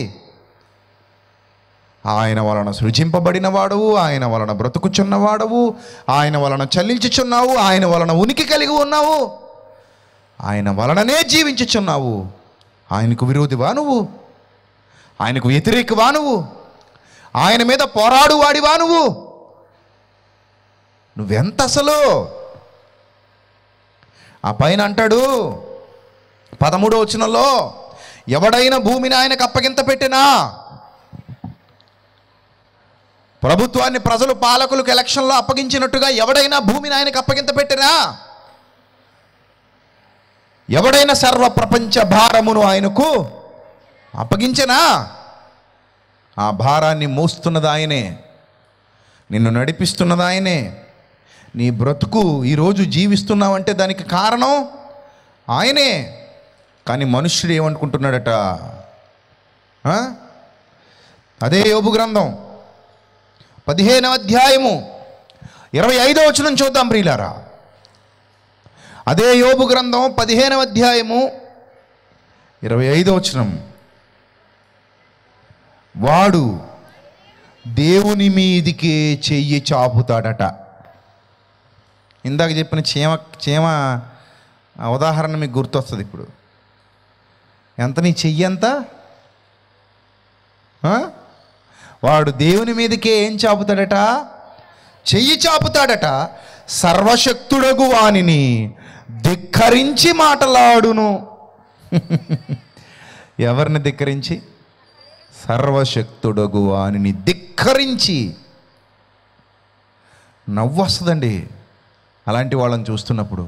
ఆయన వలన సృజింపబడిన వాడవు ఆయన వలన బ్రతుకుచున్నవాడవు ఆయన వలన చల్లించుచున్నావు ఆయన వలన ఉనికి కలిగి ఉన్నావు ఆయన వలననే జీవించుచున్నావు ఆయనకు విరోధివా నువ్వు ఆయనకు వ్యతిరేకవా నువ్వు ఆయన మీద పోరాడు వాడివా నువ్వు నువ్వెంత అసలు ఆ పైన అంటాడు పదమూడో వచనంలో ఎవడైనా భూమిని ఆయనకు అప్పగింత పెట్టినా ప్రభుత్వాన్ని ప్రజలు పాలకులకు ఎలక్షన్లో అప్పగించినట్టుగా ఎవడైనా భూమిని ఆయనకు అప్పగింత పెట్టినా ఎవడైనా సర్వ ప్రపంచ భారమును ఆయనకు అప్పగించనా ఆ భారాన్ని మోస్తున్నది ఆయనే నిన్ను నడిపిస్తున్నది ఆయనే నీ బ్రతుకు ఈరోజు జీవిస్తున్నావంటే దానికి కారణం ఆయనే కానీ మనుష్యుడు ఏమనుకుంటున్నాడట ఆ? అదే యోబు గ్రంథం పదిహేనవ అధ్యాయము ఇరవై ఐదో వచనం చూద్దాం ప్రియులారా అదే యోబు గ్రంథం పదిహేనవ అధ్యాయము ఇరవై ఐదో వచనం వాడు దేవుని మీదికే చెయ్యి చాపుతాడట ఇందాక చెప్పిన చీమ చీమ ఆ ఉదాహరణ మీకు గుర్తొస్తుంది ఇప్పుడు ఎంత నీ చెయ్యి ఎంత ఆ? వాడు దేవుని మీదకే ఏం చాపుతాడట చెయ్యి చాపుతాడట సర్వశక్తుడగు వానిని ధిక్కరించి మాటలాడును ఎవరిని ధిక్కరించి సర్వశక్తుడగు వానిని ధిక్కరించి నవ్వు వస్తుందండి అలాంటి వాళ్ళని చూస్తున్నప్పుడు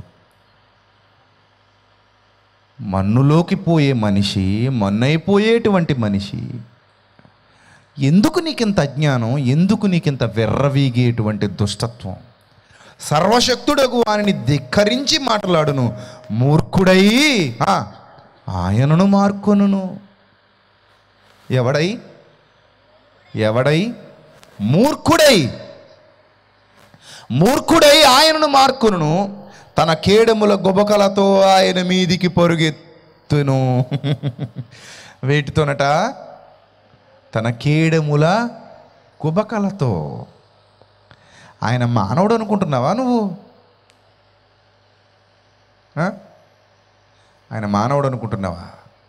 మన్నులోకి పోయే మనిషి మన్నైపోయేటువంటి మనిషి ఎందుకు నీకింత అజ్ఞానం ఎందుకు నీకింత వెర్రవీగేటువంటి దుష్టత్వం సర్వశక్తుడగు వారిని ధిక్కరించి మాట్లాడును మూర్ఖుడై ఆ, ఆయనను మార్కొనును ఎవడై ఎవడై మూర్ఖుడై మూర్ఖుడై ఆయనను మార్కును తన కేడముల గొబకలతో ఆయన మీదికి పరుగెత్తును వేటితోనట తన కేడముల గుబకలతో ఆయన మానవుడు అనుకుంటున్నావా నువ్వు ఆ? ఆయన మానవుడు అనుకుంటున్నావా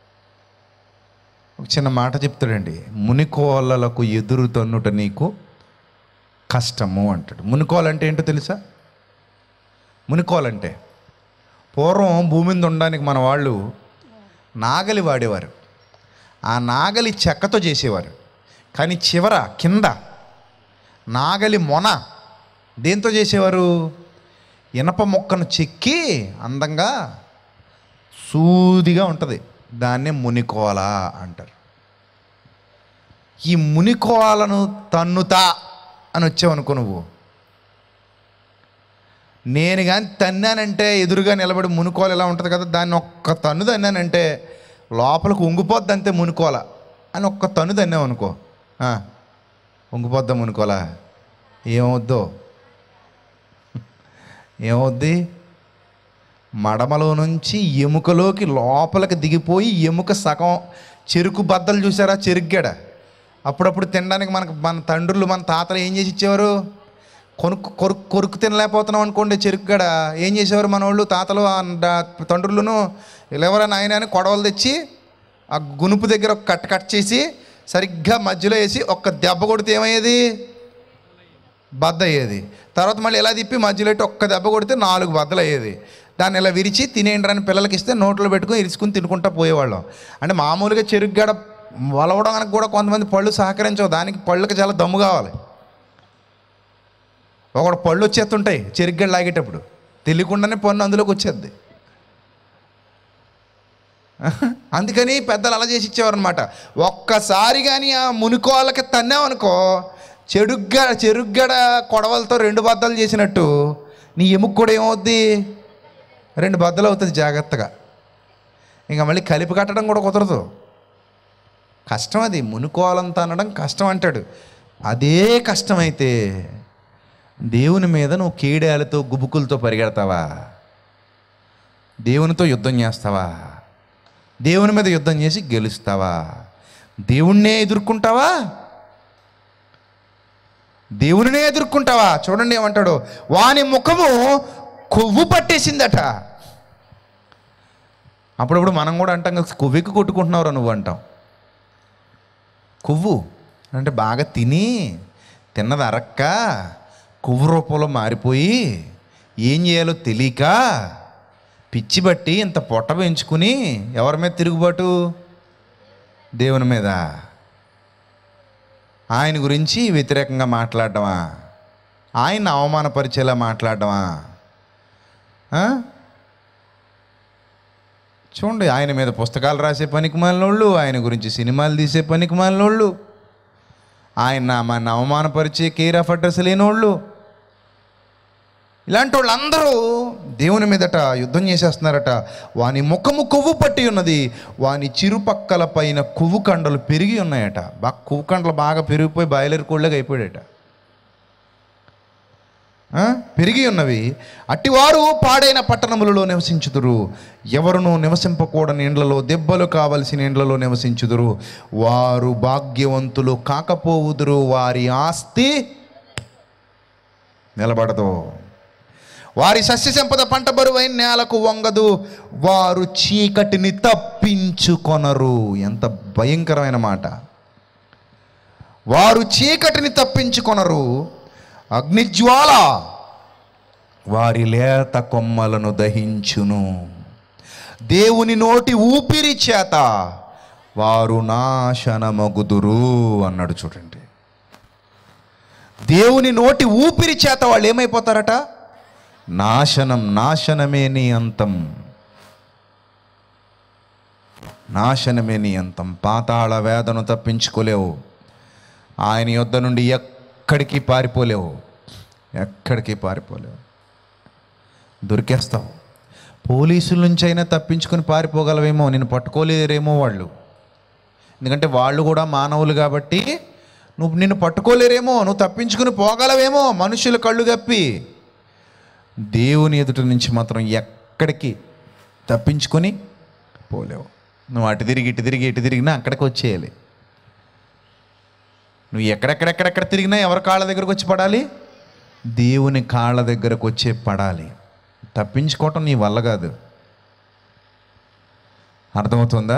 ఒక చిన్న మాట చెప్తాడండి మునికోళ్ళలకు ఎదురు తన్నుట నీకు కష్టము అంటాడు మునికోలంటే ఏంటో తెలుసా మునికోలంటే పూర్వం భూమి మీద ఉండడానికి మన వాళ్ళు నాగలి వాడేవారు ఆ నాగలి చెక్కతో చేసేవారు కానీ చివర కింద నాగలి మొన దేంతో చేసేవారు ఇనప మొక్కను చెక్కి అందంగా సూదిగా ఉంటుంది దాన్నే మునికోల అంటారు ఈ మునికోలను తన్నుతా అని వచ్చావనుకో నువ్వు నేను కానీ తన్నానంటే ఎదురుగా నిలబడి మునుకోల ఎలా ఉంటుంది కదా దాన్ని ఒక్క తన్ను తన్నానంటే లోపలికి ఉంగిపోద్ది అంతే మునుకోల అని ఒక్క తన్ను తన్నావు అనుకో ఆ, ఉంగిపోద్దా మునుకోల ఏమవుద్దో ఏమవుద్ది మడమలో నుంచి ఎముకలోకి లోపలికి దిగిపోయి ఎముక సగం చెరుకు బద్దలు చూసారా చెరుగ్గడ అప్పుడప్పుడు తినడానికి మనకు మన తండ్రులు మన తాతలు ఏం చేసి ఇచ్చేవారు కొనుక్కు కొరుకు కొరుకు తినలేకపోతున్నాం అనుకోండి చెరుకుగడ ఏం చేసేవారు మన వాళ్ళు తాతలు ఆ డా- తండ్రులను ఎవరైనా నాయన అని కొడవలు తెచ్చి ఆ గునుపు దగ్గర ఒక కట్ కట్ చేసి సరిగ్గా మధ్యలో వేసి ఒక్క దెబ్బ కొడితే ఏమయ్యేది బద్ద అయ్యేది తర్వాత మళ్ళీ ఎలా తిప్పి మధ్యలో పెట్టి ఒక్క దెబ్బ కొడితే నాలుగు బద్దలు అయ్యేది దాన్ని ఇలా విరిచి తినేయండి అని పిల్లలకి ఇస్తే నోట్లో పెట్టుకుని ఇరుచుకుని తినుకుంటా పోయేవాళ్ళం అంటే మామూలుగా చెరుగ్గడ వలవడానికి కూడా కొంతమంది పళ్ళు సహకరించవు దానికి పళ్ళకి చాలా దమ్ము కావాలి ఒకడు పళ్ళు వచ్చేస్తుంటాయి చెరుగ్గడ లాగేటప్పుడు తెలియకుండానే పన్ను అందులోకి వచ్చేద్ది అందుకని పెద్దలు అలా చేసి ఇచ్చేవారనమాట ఒక్కసారి కానీ ఆ మునికోళ్ళకి తన్నామనుకో చెడుగ్గ చెరుగ్గడ కొడవలతో రెండు బద్దలు చేసినట్టు నీ ఎముక కూడా ఏమవుద్ది రెండు బద్దలు అవుతుంది జాగ్రత్తగా ఇంకా మళ్ళీ కలిపి కట్టడం కూడా కుదరదు కష్టం అది మునుకోవాలంత అనడం కష్టం అంటాడు అదే కష్టమైతే దేవుని మీద నువ్వు కీడాలతో గుబుకులతో పరిగెడతావా దేవునితో యుద్ధం చేస్తావా దేవుని మీద యుద్ధం చేసి గెలుస్తావా దేవుణ్ణే ఎదుర్కొంటావా దేవునినే ఎదుర్కొంటావా చూడండి ఏమంటాడు వాని ముఖము కొవ్వు పట్టేసిందట అప్పుడప్పుడు మనం కూడా అంటాం కదా కొవ్వెక్కి కొట్టుకుంటున్నావురా నువ్వు అంటాం కొవ్వు అంటే బాగా తిని తిన్నది అరక్క కొవ్వు రూపంలో మారిపోయి ఏం చేయాలో తెలియక పిచ్చి బట్టి ఇంత పొట్ట పెంచుకుని ఎవరి మీద తిరుగుబాటు దేవుని మీద ఆయన గురించి వ్యతిరేకంగా మాట్లాడటమా ఆయన అవమానపరిచేలా మాట్లాడటమా ఆ? చూడండి ఆయన మీద పుస్తకాలు రాసే పనికి మాలినోళ్ళు ఆయన గురించి సినిమాలు తీసే పనికి మాలినోళ్ళు ఆయన నామాన్ని అవమానపరిచే కేర్ ఆఫ్ అడ్రస్ లేనోళ్ళు ఇలాంటి వాళ్ళందరూ దేవుని మీదట యుద్ధం చేసేస్తున్నారట వాని ముఖము కొవ్వు పట్టి ఉన్నది వాని చిరుపక్కల పైన కొవ్వు కండలు పెరిగి ఉన్నాయట బాగా కొవ్వు కండలు బాగా పెరిగిపోయి బాయిలర్ కోళ్ళగా అయిపోయాడట ఆ? పెరిగి ఉన్నవి అట్టివారు పాడైన పట్టణములలో నివసించుదురు ఎవరును నివసింపకూడని ఇండ్లలో దెబ్బలు కావలసిన ఇండ్లలో నివసించుదురు వారు భాగ్యవంతులు కాకపోవుదురు వారి ఆస్తి నిలబడదు వారి సస్య సంపద పంట బరువైన నేలకు వంగదు వారు చీకటిని తప్పించుకొనరు ఎంత భయంకరమైన మాట వారు చీకటిని తప్పించుకొనరు అగ్నిజ్వాల వారి లేత కొమ్మలను దహించును దేవుని నోటి ఊపిరి చేత వారు నాశనమగుదురు అన్నాడు చూడండి దేవుని నోటి ఊపిరి చేత వాళ్ళు ఏమైపోతారట నాశనం నాశనమే నీ అంతం నాశనమే నీ అంతం పాతాళ వేదను తప్పించుకోలేవు ఆయన యొద్ద నుండి ఎక్కడికి పారిపోలేవు ఎక్కడికి పారిపోలేవు దొరికేస్తావు పోలీసుల నుంచి అయినా తప్పించుకొని పారిపోగలవేమో నేను పట్టుకోలేరేమో వాళ్ళు ఎందుకంటే వాళ్ళు కూడా మానవులు కాబట్టి నువ్వు నిన్ను పట్టుకోలేరేమో నువ్వు తప్పించుకుని పోగలవేమో మనుషుల కళ్ళు గప్పి దేవుని ఎదుట నుంచి మాత్రం ఎక్కడికి తప్పించుకొని పోలేవు నువ్వు అటు తిరిగి ఇటు తిరిగి ఇటు తిరిగినా అక్కడికి వచ్చేయాలి నువ్వు ఎక్కడెక్కడెక్కడెక్కడ తిరిగినా ఎవరి కాళ్ళ దగ్గరకు వచ్చి పడాలి దేవుని కాళ్ళ దగ్గరకు వచ్చే పడాలి తప్పించుకోవటం నీ వల్ల కాదు అర్థమవుతుందా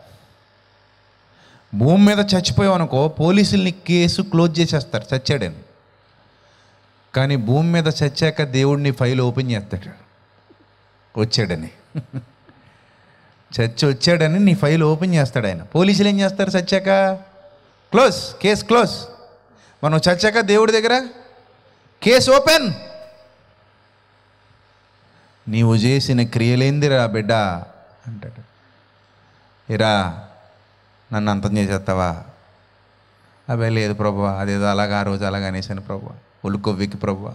భూమి మీద చచ్చిపోయావు అనుకో పోలీసుల్ని కేసు క్లోజ్ చేసేస్తారు చచ్చాడని కానీ భూమి మీద చచ్చాక దేవుడిని ఫైల్ ఓపెన్ చేస్తాడు వచ్చాడని చచ్చి వచ్చాడని నీ ఫైల్ ఓపెన్ చేస్తాడు ఆయన పోలీసులు ఏం చేస్తారు చచ్చాక క్లోజ్ కేస్ క్లోజ్ మనం చచ్చాక దేవుడి దగ్గర కేసు ఓపెన్ నీవు చేసిన క్రియలేందిరా బిడ్డ అంటాడు ఇరా నన్ను అంతం చేసేస్తావా అబ్బాయి లేదు ప్రభు అదేదో అలాగా ఆ రోజు అలాగా అనేసాను ప్రభు ఒళ్ళు కొవ్వికి ప్రభు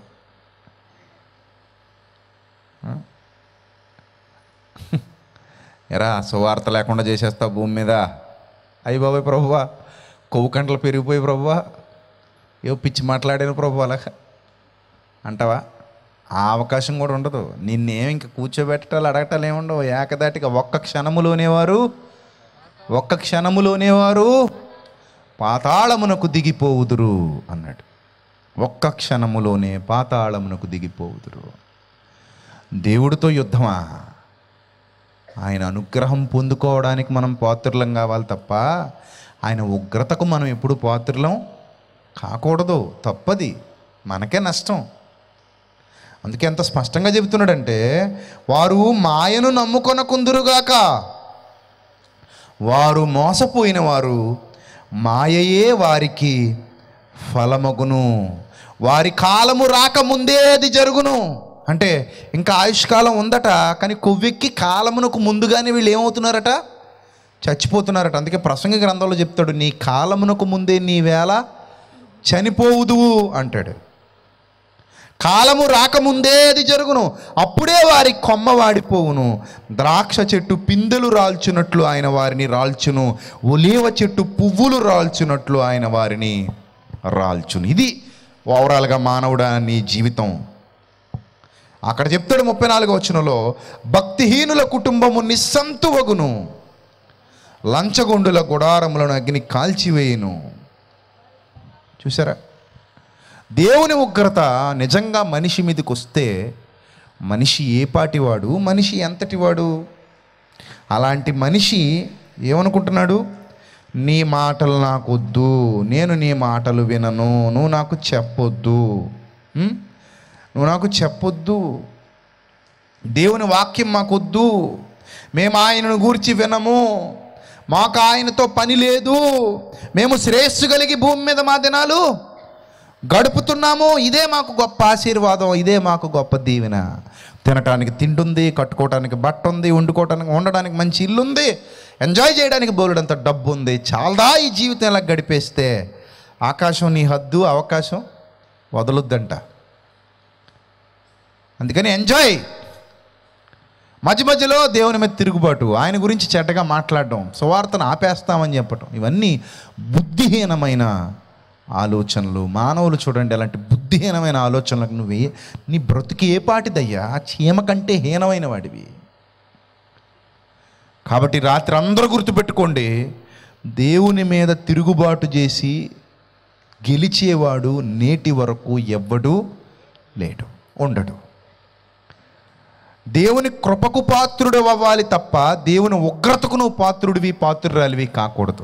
ఎరా సువార్త లేకుండా చేసేస్తావు భూమి మీద అయ్యి బాబాయ్ ప్రభువా కొవ్వు కంటలు పెరిగిపోయి ప్రభువా ఏవో పిచ్చి మాట్లాడాను ప్రభు అలాగా అంటావా ఆ అవకాశం కూడా ఉండదు నిన్నేం ఇంక కూర్చోబెట్టటాలు అడగటాలు ఏముండవు ఏకదాటిగా ఒక్క క్షణములోనే వారు ఒక్క క్షణములోనే వారు పాతాళమునకు దిగిపోవుదురు అన్నాడు ఒక్క క్షణములోనే పాతాళమునకు దిగిపోవుదురు దేవుడితో యుద్ధమా ఆయన అనుగ్రహం పొందుకోవడానికి మనం పాత్రులం కావాలి తప్ప ఆయన ఉగ్రతకు మనం ఎప్పుడు పాత్రులం కాకూడదు తప్పది మనకే నష్టం అందుకే ఎంత స్పష్టంగా చెబుతున్నాడంటే వారు మాయను నమ్ముకొనకుందురుగాక వారు మోసపోయిన వారు మాయయే వారికి ఫలమగును వారి కాలము రాకముందే అది జరుగును అంటే ఇంకా ఆయుష్కాలం ఉందట కానీ కొవ్వెక్కి కాలమునకు ముందుగానే వీళ్ళు ఏమవుతున్నారట చచ్చిపోతున్నారట అందుకే ప్రసంగ గ్రంథంలో చెప్తాడు నీ కాలమునకు ముందే నీ వేళ చనిపోవుదువు అంటాడు కాలము రాకముందే అది జరుగును అప్పుడే వారి కొమ్మ వాడిపోవును ద్రాక్ష చెట్టు పిందెలు రాల్చున్నట్లు ఆయన వారిని రాల్చును ఒలీవ చెట్టు పువ్వులు రాల్చున్నట్లు ఆయన వారిని రాల్చును ఇది ఓవరాల్గా మానవుడా నీ జీవితం అక్కడ చెప్తాడు ముప్పై నాలుగో వచనంలో భక్తిహీనుల కుటుంబము నిస్సంతువగును లంచగొండుల గుడారములను అగ్ని కాల్చివేయును చూసారా దేవుని ఉగ్రత నిజంగా మనిషి మీదకి వస్తే మనిషి ఏ పాటివాడు మనిషి ఎంతటివాడు అలాంటి మనిషి ఏమనుకుంటున్నాడు నీ మాటలు నాకు వద్దు నేను నీ మాటలు వినను నువ్వు నాకు చెప్పొద్దు ఉం? నువ్వు నాకు చెప్పొద్దు దేవుని వాక్యం మాకొద్దు మేము ఆయనను గూర్చి వినము మాకు ఆయనతో పని లేదు మేము శ్రేయస్సు కలిగి భూమి మీద మా దినాలు గడుపుతున్నాము ఇదే మాకు గొప్ప ఆశీర్వాదం ఇదే మాకు గొప్ప దీవెన తినటానికి తిండి ఉంది కట్టుకోవడానికి బట్ట ఉంది వండుకోవటానికి ఉండడానికి మంచి ఇల్లు ఉంది ఎంజాయ్ చేయడానికి బోలెడంత డబ్బు ఉంది చాలదా ఈ జీవితం ఇలా గడిపేస్తే ఆకాశం నీ హద్దు అవకాశం వదలొద్దంట అందుకని ఎంజాయ్ మధ్య మధ్యలో దేవుని మీద తిరుగుబాటు ఆయన గురించి చెడ్డగా మాట్లాడడం సువార్తను ఆపేస్తామని చెప్పటం ఇవన్నీ బుద్ధిహీనమైన ఆలోచనలు మానవులు చూడండి అలాంటి బుద్ధిహీనమైన ఆలోచనలకు నువ్వే నీ బ్రతుకు ఏ పాటిదయ్యా చీమ కంటే హీనమైన వాడివి కాబట్టి రాత్రి అందరూ గుర్తుపెట్టుకోండి దేవుని మీద తిరుగుబాటు చేసి గెలిచేవాడు నేటి వరకు ఎవ్వడు లేడు ఉండడు దేవుని కృపకు పాత్రుడు అవ్వాలి తప్ప దేవుని ఉగ్రతకు నువ్వు పాత్రుడివి పాత్రురాలివి కాకూడదు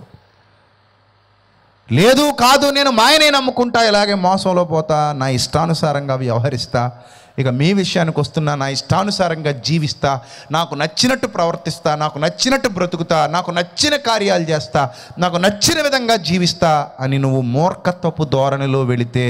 లేదు కాదు నేను మాయనే నమ్ముకుంటా ఇలాగే మోసంలో పోతా నా ఇష్టానుసారంగా వ్యవహరిస్తా ఇక మీ విషయానికి వస్తున్నా నా ఇష్టానుసారంగా జీవిస్తా నాకు నచ్చినట్టు ప్రవర్తిస్తా నాకు నచ్చినట్టు బ్రతుకుతా నాకు నచ్చిన కార్యాలు చేస్తా నాకు నచ్చిన విధంగా జీవిస్తా అని నువ్వు మూర్ఖత్వపు ధోరణిలో వెళితే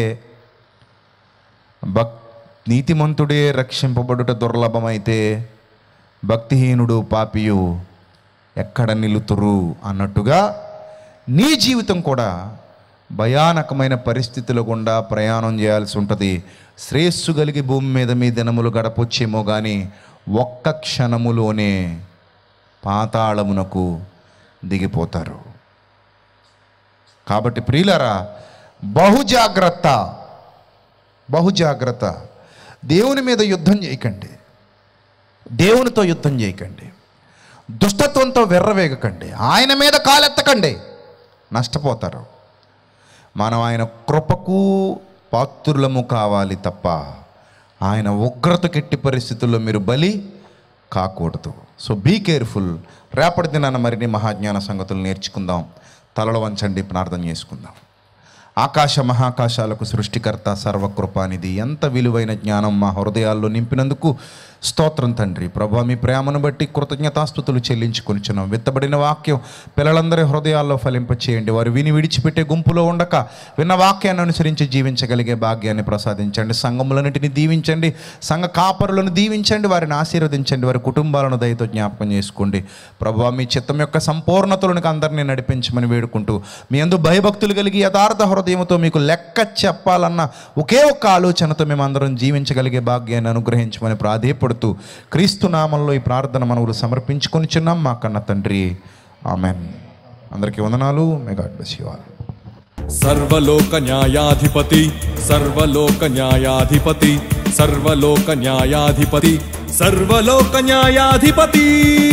భక్ నీతిమంతుడే రక్షింపబడుట దుర్లభమైతే భక్తిహీనుడు పాపియు ఎక్కడ నిలుతురు అన్నట్టుగా నీ జీవితం కూడా భయానకమైన పరిస్థితుల గుండా ప్రయాణం చేయాల్సి ఉంటుంది శ్రేయస్సు కలిగి భూమి మీద మీ దినములు గడపొచ్చేమో కానీ ఒక్క క్షణములోనే పాతాళమునకు దిగిపోతారు కాబట్టి ప్రియులరా బహుజాగ్రత్త బహుజాగ్రత్త దేవుని మీద యుద్ధం చేయకండి దేవునితో యుద్ధం చేయకండి దుష్టత్వంతో వెర్రవేగకండి ఆయన మీద కాలెత్తకండి నష్టపోతారు మనం ఆయన కృపకు పాత్రులము కావాలి తప్ప ఆయన ఉగ్రత కెట్టి పరిస్థితుల్లో మీరు బలి కాకూడదు సో బీ కేర్ఫుల్ రేపటి దినాన మరిన్ని మహాజ్ఞాన సంగతులు నేర్చుకుందాం తలలు వంచండి ప్రార్థన చేసుకుందాం ఆకాశ మహాకాశాలకు సృష్టికర్త సర్వకృపానిది ఎంత విలువైన జ్ఞానం మా హృదయాల్లో నింపినందుకు స్తోత్రం తండ్రి ప్రభా మీ ప్రేమను బట్టి కృతజ్ఞతాస్థుతులు చెల్లించుకొనిచున్నాం విత్తబడిన వాక్యం పిల్లలందరి హృదయాల్లో ఫలింపచేయండి వారు విని విడిచిపెట్టే గుంపులో ఉండక విన్న వాక్యాన్ని అనుసరించి జీవించగలిగే భాగ్యాన్ని ప్రసాదించండి సంఘములన్నిటిని దీవించండి సంఘ కాపరులను దీవించండి వారిని ఆశీర్వదించండి వారి కుటుంబాలను దయతో జ్ఞాపకం చేసుకోండి ప్రభా మీ చిత్తం యొక్క సంపూర్ణతలను అందరినీ నడిపించమని వేడుకుంటూ మీ అందు భయభక్తులు కలిగి యథార్థ హృదయంతో మీకు లెక్క చెప్పాలన్న ఒకే ఒక్క ఆలోచనతో మేమందరం జీవించగలిగే భాగ్యాన్ని అనుగ్రహించమని ప్రాధేయపడుతూ క్రీస్తు నామంలో ఈ ప్రార్థన మనవులు సమర్పించుకొని చిన్నాం మా కన్న తండ్రి ఆమెన్ అందరికీ వందనాలు may God bless you all సర్వలోక న్యాయాధిపతి సర్వలోక న్యాయాధిపతి సర్వలోక న్యాయాధిపతి సర్వలోక న్యాయాధిపతి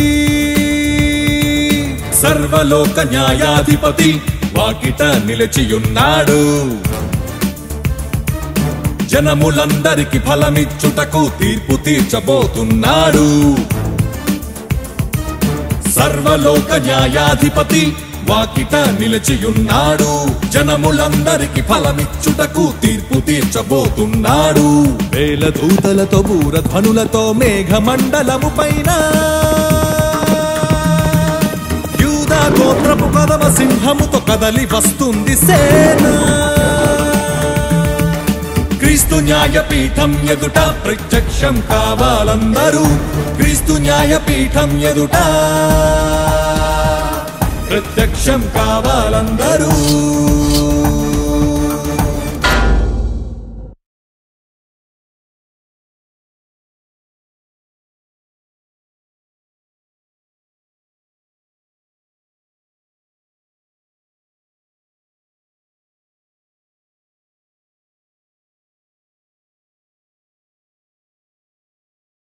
సర్వలోక న్యాయాధిపతి వాకిట నిలిచియున్నాడు జనములందరికి ఫలమిచ్చుటకు తీర్పు తీర్చబోతున్నాడు సర్వలోక న్యాయాధిపతి వాకిట నిలిచియున్నాడు జనములందరికి ఫలమిచ్చుటకు తీర్పు తీర్చబోతున్నాడు వేల దూతలతో బూరధ్వనులతో మేఘమండలము పైన యూదా గోత్రపు కదమ సింహముతో కదలి వస్తుంది సేన క్రీస్తు న్యాయపీఠం ఎదుట ప్రత్యక్షం కావాలందరూ క్రీస్తు న్యాయపీఠం ఎదుట ప్రత్యక్షం కావాలందరూ